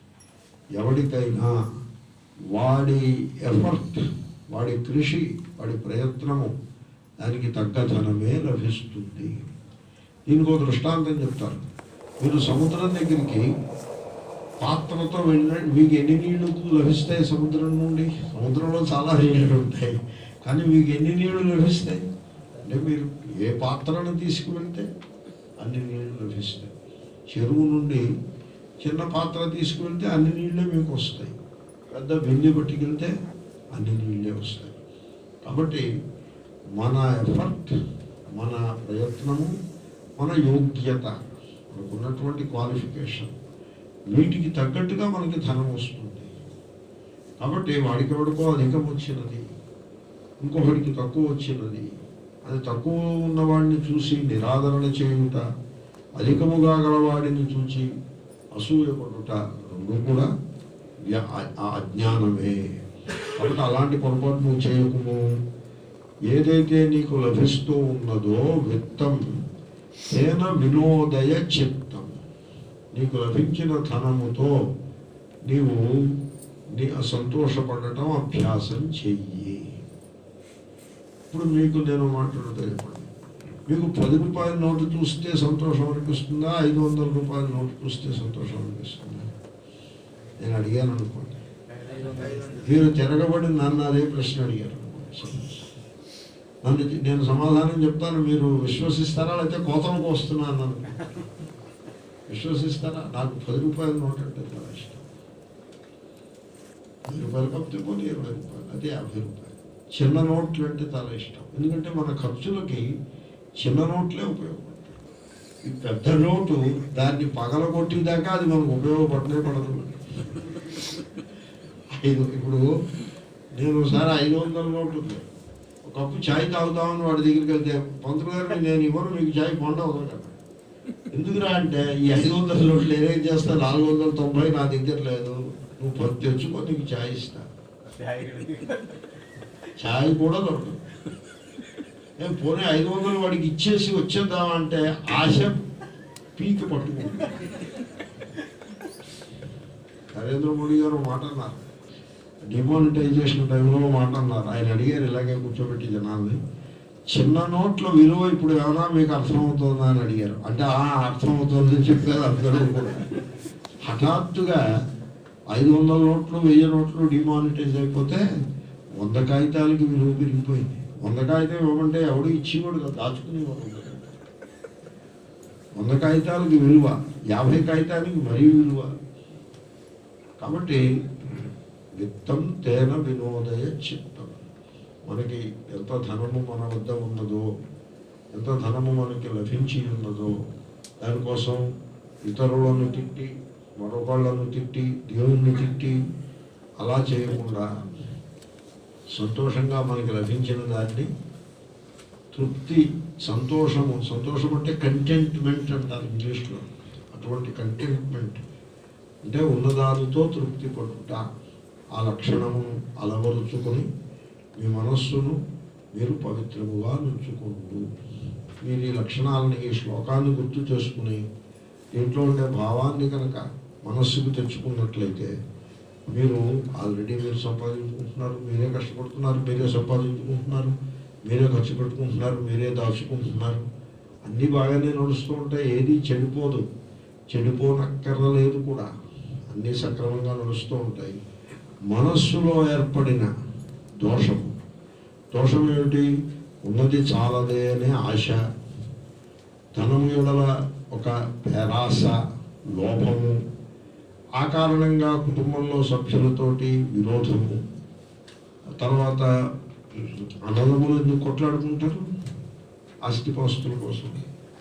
A: ఎవరికైనా వాడి ఎఫర్ట్ వాడి కృషి వాడి ప్రయత్నము దానికి తగ్గ ధనమే లభిస్తుంది దీనికి ఒక దృష్టాంతం చెప్తారు మీరు సముద్రం దగ్గరికి పాత్రతో వెళ్ళిన మీకు ఎన్ని నీళ్లు లభిస్తాయి సముద్రం నుండి సముద్రంలో చాలా నీళ్లు ఉంటాయి కానీ మీకు ఎన్ని నీళ్లు లభిస్తాయి అంటే మీరు ఏ పాత్రను తీసుకువెళ్తే అన్ని నీళ్లు లభిస్తాయి చెరువు నుండి చిన్న పాత్ర తీసుకువెళ్తే అన్ని నీళ్ళే మీకు వస్తాయి పెద్ద బిందె పట్టుకెళ్తే అన్ని నీళ్ళే వస్తాయి కాబట్టి మన ఎఫర్ట్ మన ప్రయత్నము మన యోగ్యత మనకున్నటువంటి క్వాలిఫికేషన్ వీటికి తగ్గట్టుగా మనకి ధనం వస్తుంది కాబట్టి వాడికి ఎవడికో అధికం వచ్చినది ఇంకొకడికి తక్కువ వచ్చినది అది తక్కువ ఉన్నవాడిని చూసి నిరాదరణ చేయుట అధికముగా గలవాడిని చూచి అసూయపడుట రెండు కూడా వ్య- ఆ- ఆ అజ్ఞానమే కాబట్టి అలాంటి పొరపాటు నువ్వు చేయకుము ఏదైతే నీకు లభిస్తూ ఉన్నదో విత్తం తేన వినోదయ చిత్తం నీకు లభించిన ధనముతో నీవు నీ సంతోషపడటం అభ్యాసం చెయ్యి ఇప్పుడు మీకు నేను మాట్లాడుతా చెప్పండి మీకు పది రూపాయల నోటు చూస్తే సంతోషం అనిపిస్తుందా ఐదు వందల రూపాయల నోటు చూస్తే సంతోషం అనిపిస్తుందా నేను అడిగాను అనుకోండి మీరు తిరగబడి నన్ను అదే ప్రశ్న అడిగారు అనుకోండి నన్ను నేను సమాధానం చెప్తాను మీరు విశ్వసిస్తారా లేకపోతే కోతలకు వస్తున్నా అన్నాను విశ్వసిస్తారా నాకు పది రూపాయల నోట్ అంటే చాలా ఇష్టం పది రూపాయలు కప్పితే పోనీ ఇరవై రూపాయలు అదే యాభై రూపాయలు చిన్న నోట్లు అంటే చాలా ఇష్టం ఎందుకంటే మన ఖర్చులకి చిన్న నోట్లే ఉపయోగపడతాయి ఈ పెద్ద నోటు దాన్ని పగలగొట్టిన దాకా అది మనకు ఉపయోగపడనే పడదు ఐదు ఇప్పుడు నేను ఒకసారి ఐదు వందల నోటు ఉంది ఒక కప్పు ఛాయ్ తాగుతామని వాడి దగ్గరికి వెళ్తే పంతులు గారు నేను ఇవ్వను మీకు ఛాయ్ కొండ అవుతాను ఎందుకురా అంటే ఈ ఐదు వందల నోట్లు నేనేం చేస్తా నాలుగు వందల తొంభై నా దగ్గర లేదు నువ్వు పది తెచ్చుకో నీకు ఛాయ్ ఇస్తా ఛాయ్ కూడా దొరకదు నేను పోనీ ఐదు వందలు వాడికి ఇచ్చేసి వచ్చేద్దామంటే ఆశ పీకి పట్టుకుంది నరేంద్ర మోడీ గారు ఒక మాట అన్నారు డిమానిటైజేషన్ టైంలో ఒక మాట అన్నారు ఆయన అడిగారు ఇలాగే కూర్చోబెట్టి జనాల్ని చిన్న నోట్ల విలువ ఇప్పుడు ఏమైనా మీకు అర్థమవుతుందా అని అడిగారు అంటే ఆ అర్థమవుతుంది అని చెప్పారు అందరూ కూడా హఠాత్తుగా ఐదు వందల నోట్లు వెయ్యి నోట్లు డిమానిటైజ్ అయిపోతే వంద కాగితాలకి విలువ పెరిగిపోయింది వంద కాగితం ఇవ్వమంటే ఎవడు ఇచ్చేవాడు కదా దాచుకుని వంద కాగితాలకి విలువ యాభై కాగితానికి మరీ విలువ కాబట్టి విత్తం తేన వినోదయ చిత్తం మనకి ఎంత ధనము మన వద్ద ఉన్నదో ఎంత ధనము మనకి లభించి ఉన్నదో దానికోసం ఇతరులను తిట్టి మరొకళ్ళను తిట్టి దేవుణ్ణి తిట్టి అలా చేయకుండా సంతోషంగా మనకి లభించిన దాన్ని తృప్తి సంతోషము సంతోషం అంటే కంటెంట్మెంట్ అంటారు ఇంగ్లీష్లో అటువంటి కంటెంట్మెంట్ అంటే ఉన్నదానితో తృప్తి పడుట ఆ లక్షణమును అలవరుచుకొని మీ మనస్సును మీరు పవిత్రముగా నుంచుకుంటూ మీరు ఈ లక్షణాలని ఈ శ్లోకాన్ని గుర్తు చేసుకుని దీంట్లో ఉండే భావాన్ని కనుక మనస్సుకు తెచ్చుకున్నట్లయితే మీరు ఆల్రెడీ మీరు సంపాదించుకుంటున్నారు మీరే కష్టపడుతున్నారు మీరే సంపాదించుకుంటున్నారు మీరే ఖర్చు పెట్టుకుంటున్నారు మీరే దాచుకుంటున్నారు అన్నీ బాగానే నడుస్తూ ఉంటాయి ఏది చెడిపోదు చెడిపోనక్కర్లేదు కూడా అన్నీ సక్రమంగా నడుస్తూ ఉంటాయి మనస్సులో ఏర్పడిన దోషము దోషం ఏమిటి ఉన్నది చాలదే అనే ఆశ ధనము ఎడల ఒక పేరాస లోభము ఆ కారణంగా కుటుంబంలో సభ్యులతోటి విరోధము తర్వాత అన్నదమ్ములు ఎందుకు కొట్లాడుకుంటారు ఆస్తిపాస్తుల కోసం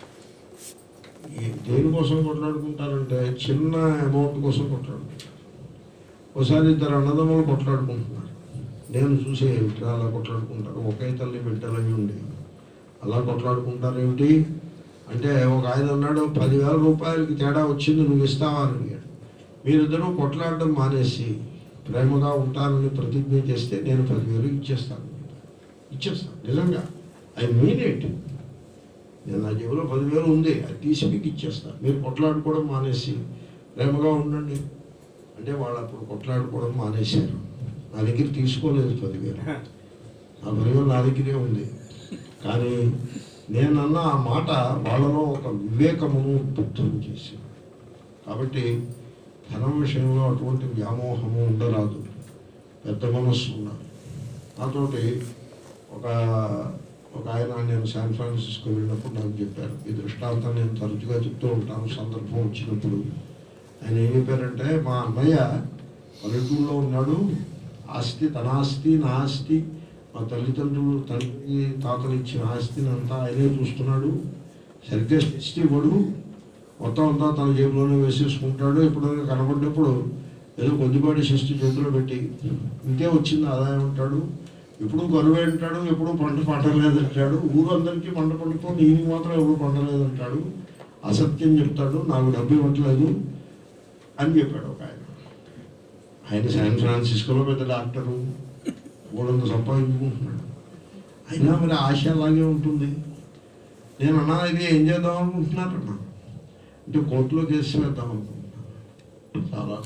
A: ఈ దేనికోసం కొట్లాడుకుంటారంటే చిన్న అమౌంట్ కోసం కొట్లాడుకుంటారు ఒకసారి ఇద్దరు అన్నదమ్ములు కొట్లాడుకుంటున్నారు నేను చూసే ఏమిట్రా అలా కొట్లాడుకుంటారు ఒకే తల్లి బిడ్డలవి ఉండి అలా కొట్లాడుకుంటారు ఏమిటి అంటే ఒక ఆయన అన్నాడు పదివేల రూపాయలకి తేడా వచ్చింది నువ్వు ఇస్తావా అని అడిగాడు మీరిద్దరూ కొట్లాడడం మానేసి ప్రేమగా ఉంటానని ప్రతిజ్ఞ చేస్తే నేను పదివేలు ఇచ్చేస్తాను ఇచ్చేస్తాను నిజంగా ఐ మీన్ ఇట్ నేను నా జేబులో పదివేలు ఉంది అది తీసి మీకు ఇచ్చేస్తాను మీరు కొట్లాడుకోవడం మానేసి ప్రేమగా ఉండండి అంటే వాళ్ళు అప్పుడు కొట్లాడుకోవడం మానేశారు నా దగ్గర తీసుకోలేదు పదివేలు ఆ పదివేలు నా దగ్గరే ఉంది కానీ నేనన్న ఆ మాట వాళ్ళలో ఒక వివేకమును బుద్ధం చేసింది కాబట్టి ధనం విషయంలో అటువంటి వ్యామోహము ఉండరాదు పెద్ద మనస్సు ఉండాలి నాతోటి ఒక ఒక ఆయన నేను శాన్ ఫ్రాన్సిస్కో వెళ్ళినప్పుడు నాకు చెప్పారు ఈ దృష్టాంతం నేను తరచుగా చెప్తూ ఉంటాను సందర్భం వచ్చినప్పుడు ఆయన ఏం చెప్పారంటే మా అన్నయ్య పల్లెటూరులో ఉన్నాడు ఆస్తి తన ఆస్తి నా ఆస్తి మా తల్లిదండ్రులు తండ్రి తాతలు ఇచ్చిన ఆస్తిని అంతా ఆయనే చూస్తున్నాడు సరిగ్గా శిస్తి ఇవ్వడు మొత్తం అంతా తన జేబులోనే వేసేసుకుంటాడు ఎప్పుడైనా కనబడినప్పుడు ఏదో కొద్దిపాటి శిస్తు చేతిలో పెట్టి ఇంతే వచ్చింది ఆదాయం అంటాడు ఎప్పుడు కరువే అంటాడు ఎప్పుడు పంట పండలేదంటాడు ఊరందరికీ పంట పండుతో నీకు మాత్రం ఎప్పుడు పండలేదంటాడు అసత్యం చెప్తాడు నాకు డబ్బు ఇవ్వట్లేదు అని చెప్పాడు ఒక ఆయన ఆయన శాన్ ఫ్రాన్సిస్కోలో పెద్ద డాక్టరు మూడంత సంపాదించుకుంటున్నాడు అయినా మరి ఆశ అలాగే ఉంటుంది నేను అన్నా ఇది ఏం చేద్దాం అనుకుంటున్నారు అన్నా అంటే కోర్టులో కేసు వేద్దాం అనుకుంటున్నాను చాలా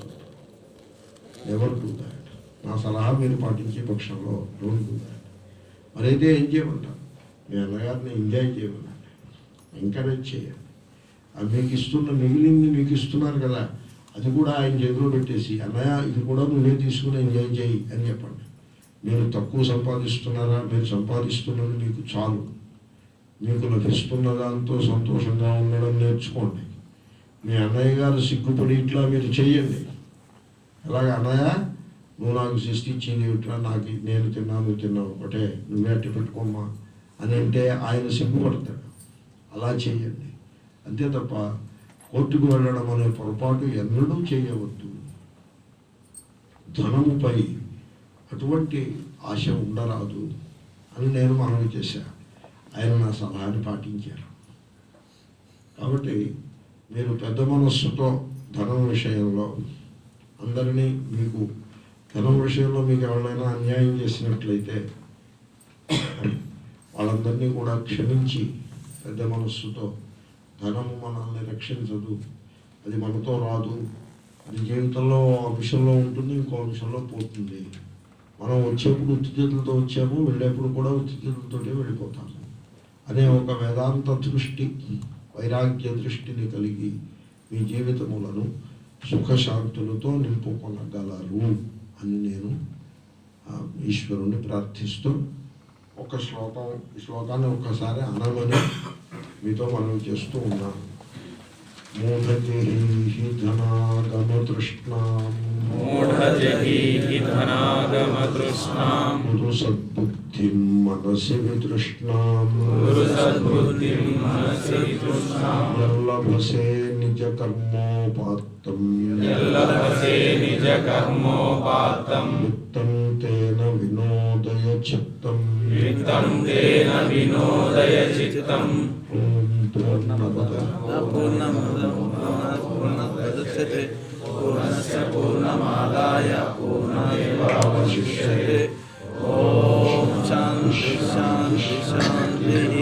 A: ఎవరు డూ దాట్ నా సలహా మీరు పాటించే పక్షంలో డోంట్ డూ దాట్ మరైతే ఏం చేయమంటారు మీ అన్నగారిని ఎంజాయ్ చేయమనండి ఎంకరేజ్ చేయండి అది మీకు ఇస్తున్న మిగిలింది మీకు ఇస్తున్నారు కదా అది కూడా ఆయన చేతిలో పెట్టేసి అన్నయ్య ఇది కూడా నువ్వే తీసుకుని ఎంజాయ్ చేయి అని చెప్పండి మీరు తక్కువ సంపాదిస్తున్నారా మీరు సంపాదిస్తున్నది మీకు చాలు మీకు లభిస్తున్న దాంతో సంతోషంగా ఉండడం నేర్చుకోండి మీ అన్నయ్య గారు సిగ్గుపడి ఇట్లా మీరు చెయ్యండి ఎలాగ అన్నయ్య నువ్వు నాకు సృష్టి ఇచ్చింది ఇట్లా నాకు ఇది నేను తిన్నాను నువ్వు తిన్నావు ఒకటే నువ్వే అట్టి పెట్టుకోమ్మా అని అంటే ఆయన సిగ్గుపడతాడు అలా చేయండి అంతే తప్ప కోర్టుకు వెళ్ళడం అనే పొరపాటు ఎన్నడూ చేయవద్దు ధనముపై అటువంటి ఆశ ఉండరాదు అని నేను మనవి చేశా ఆయన నా సలహాని పాటించారు కాబట్టి మీరు పెద్ద మనస్సుతో ధనం విషయంలో అందరినీ మీకు ధనం విషయంలో మీకు ఎవరైనా అన్యాయం చేసినట్లయితే వాళ్ళందరినీ కూడా క్షమించి పెద్ద మనస్సుతో ధనము మనల్ని రక్షించదు అది మనతో రాదు అది జీవితంలో ఆ విషయంలో ఉంటుంది ఇంకో విషయంలో పోతుంది మనం వచ్చేప్పుడు ఉత్తి చేతులతో వచ్చాము వెళ్ళేప్పుడు కూడా ఉత్తి చేతులతోటే వెళ్ళిపోతాము అనే ఒక వేదాంత దృష్టి వైరాగ్య దృష్టిని కలిగి మీ జీవితములను సుఖశాంతులతో నింపుకొనగలరు అని నేను ఆ, ఈశ్వరుణ్ణి ప్రార్థిస్తూ ఒక శ్లోకం ఈ శ్లోకాన్ని ఒక్కసారి అనమని మీతో మనవి చేస్తూ ఉన్నాను మూఢజహీ ధనాగమతృష్ణాం
B: మూఢజహీహి ధనాగమతృష్ణాం
A: గురు సద్బుద్ధిం మనసి వితృష్ణాం
B: గురు సద్బుద్ధిం మనసి తృష్ణాం
A: యల్లభసే నిజ కర్మోపాత్తం
B: యల్లభసే నిజ కర్మోపాత్తం
A: విత్తం తేన వినోదయ చిత్తం
B: విత్తం తేన వినోదయ చిత్తం
A: ఓం పూర్ణమద
C: పూర్ణముదం పూర్ణముదచ్చతే పూర్ణస్య పూర్ణమాదాయ పూర్ణమేవావశిష్యతే ఓం శాంతి శాంతి శాంతి